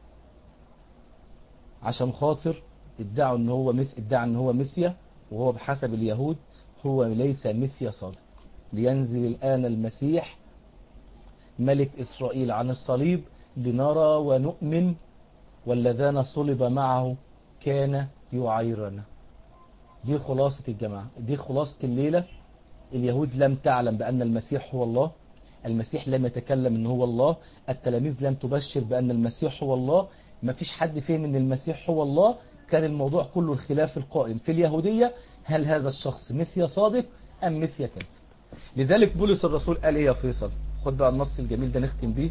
عشان خاطر ادعوا ان هو مس ادعى ان هو مسيا وهو بحسب اليهود هو ليس مسيا صادق لينزل الآن المسيح ملك إسرائيل عن الصليب لنرى ونؤمن والذان صلب معه كان يعيرنا دي خلاصة الجماعة دي خلاصة الليلة اليهود لم تعلم بأن المسيح هو الله المسيح لم يتكلم ان هو الله التلاميذ لم تبشر بأن المسيح هو الله ما فيش حد فهم ان المسيح هو الله كان الموضوع كله الخلاف القائم في اليهودية هل هذا الشخص مسيا صادق أم مسيا كاذب لذلك بولس الرسول قال ايه يا فيصل خد بقى النص الجميل ده نختم بيه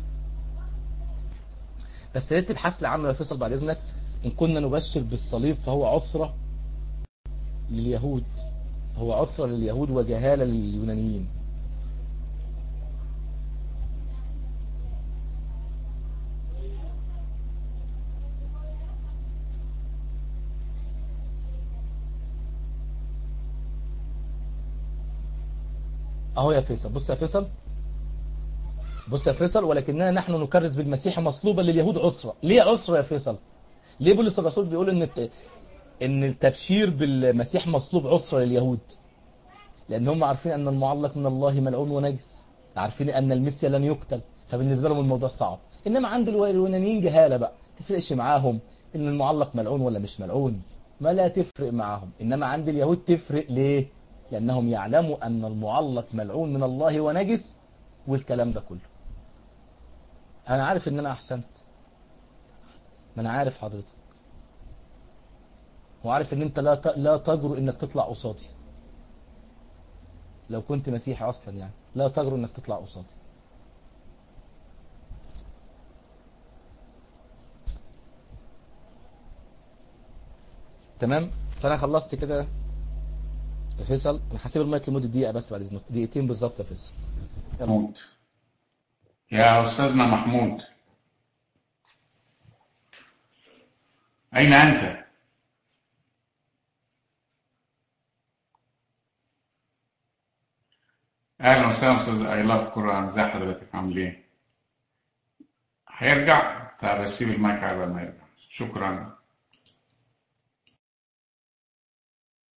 بس ريت تبحث لي عنه يا فيصل بعد اذنك ان كنا نبشر بالصليب فهو عثرة لليهود هو عثرة لليهود وجهالة لليونانيين اهو يا فيصل بص يا فيصل بص يا فيصل ولكننا نحن نكرز بالمسيح مصلوبا لليهود عسرة ليه عسرة يا فيصل ليه بولس الرسول بيقول ان ان التبشير بالمسيح مصلوب عسرة لليهود لان هم عارفين ان المعلق من الله ملعون ونجس عارفين ان المسيا لن يقتل فبالنسبة لهم الموضوع صعب انما عند اليونانيين جهالة بقى تفرقش معاهم ان المعلق ملعون ولا مش ملعون ما لا تفرق معاهم انما عند اليهود تفرق ليه لانهم يعلموا ان المعلق ملعون من الله ونجس والكلام ده كله انا عارف ان انا احسنت ما انا عارف حضرتك وعارف ان انت لا لا تجرؤ انك تطلع قصادي لو كنت مسيحي اصلا يعني لا تجرؤ انك تطلع قصادي تمام فانا خلصت كده يا فيصل انا هسيب المايك لمده دقيقه بس بعد اذنك دقيقتين بالظبط يا فيصل محمود يا أستاذنا محمود أين أنت؟ أهلا وسهلا أستاذ أي لاف قرآن إزي حضرتك عامل إيه؟ هيرجع؟ طب أسيب المايك على ما يرجع شكرا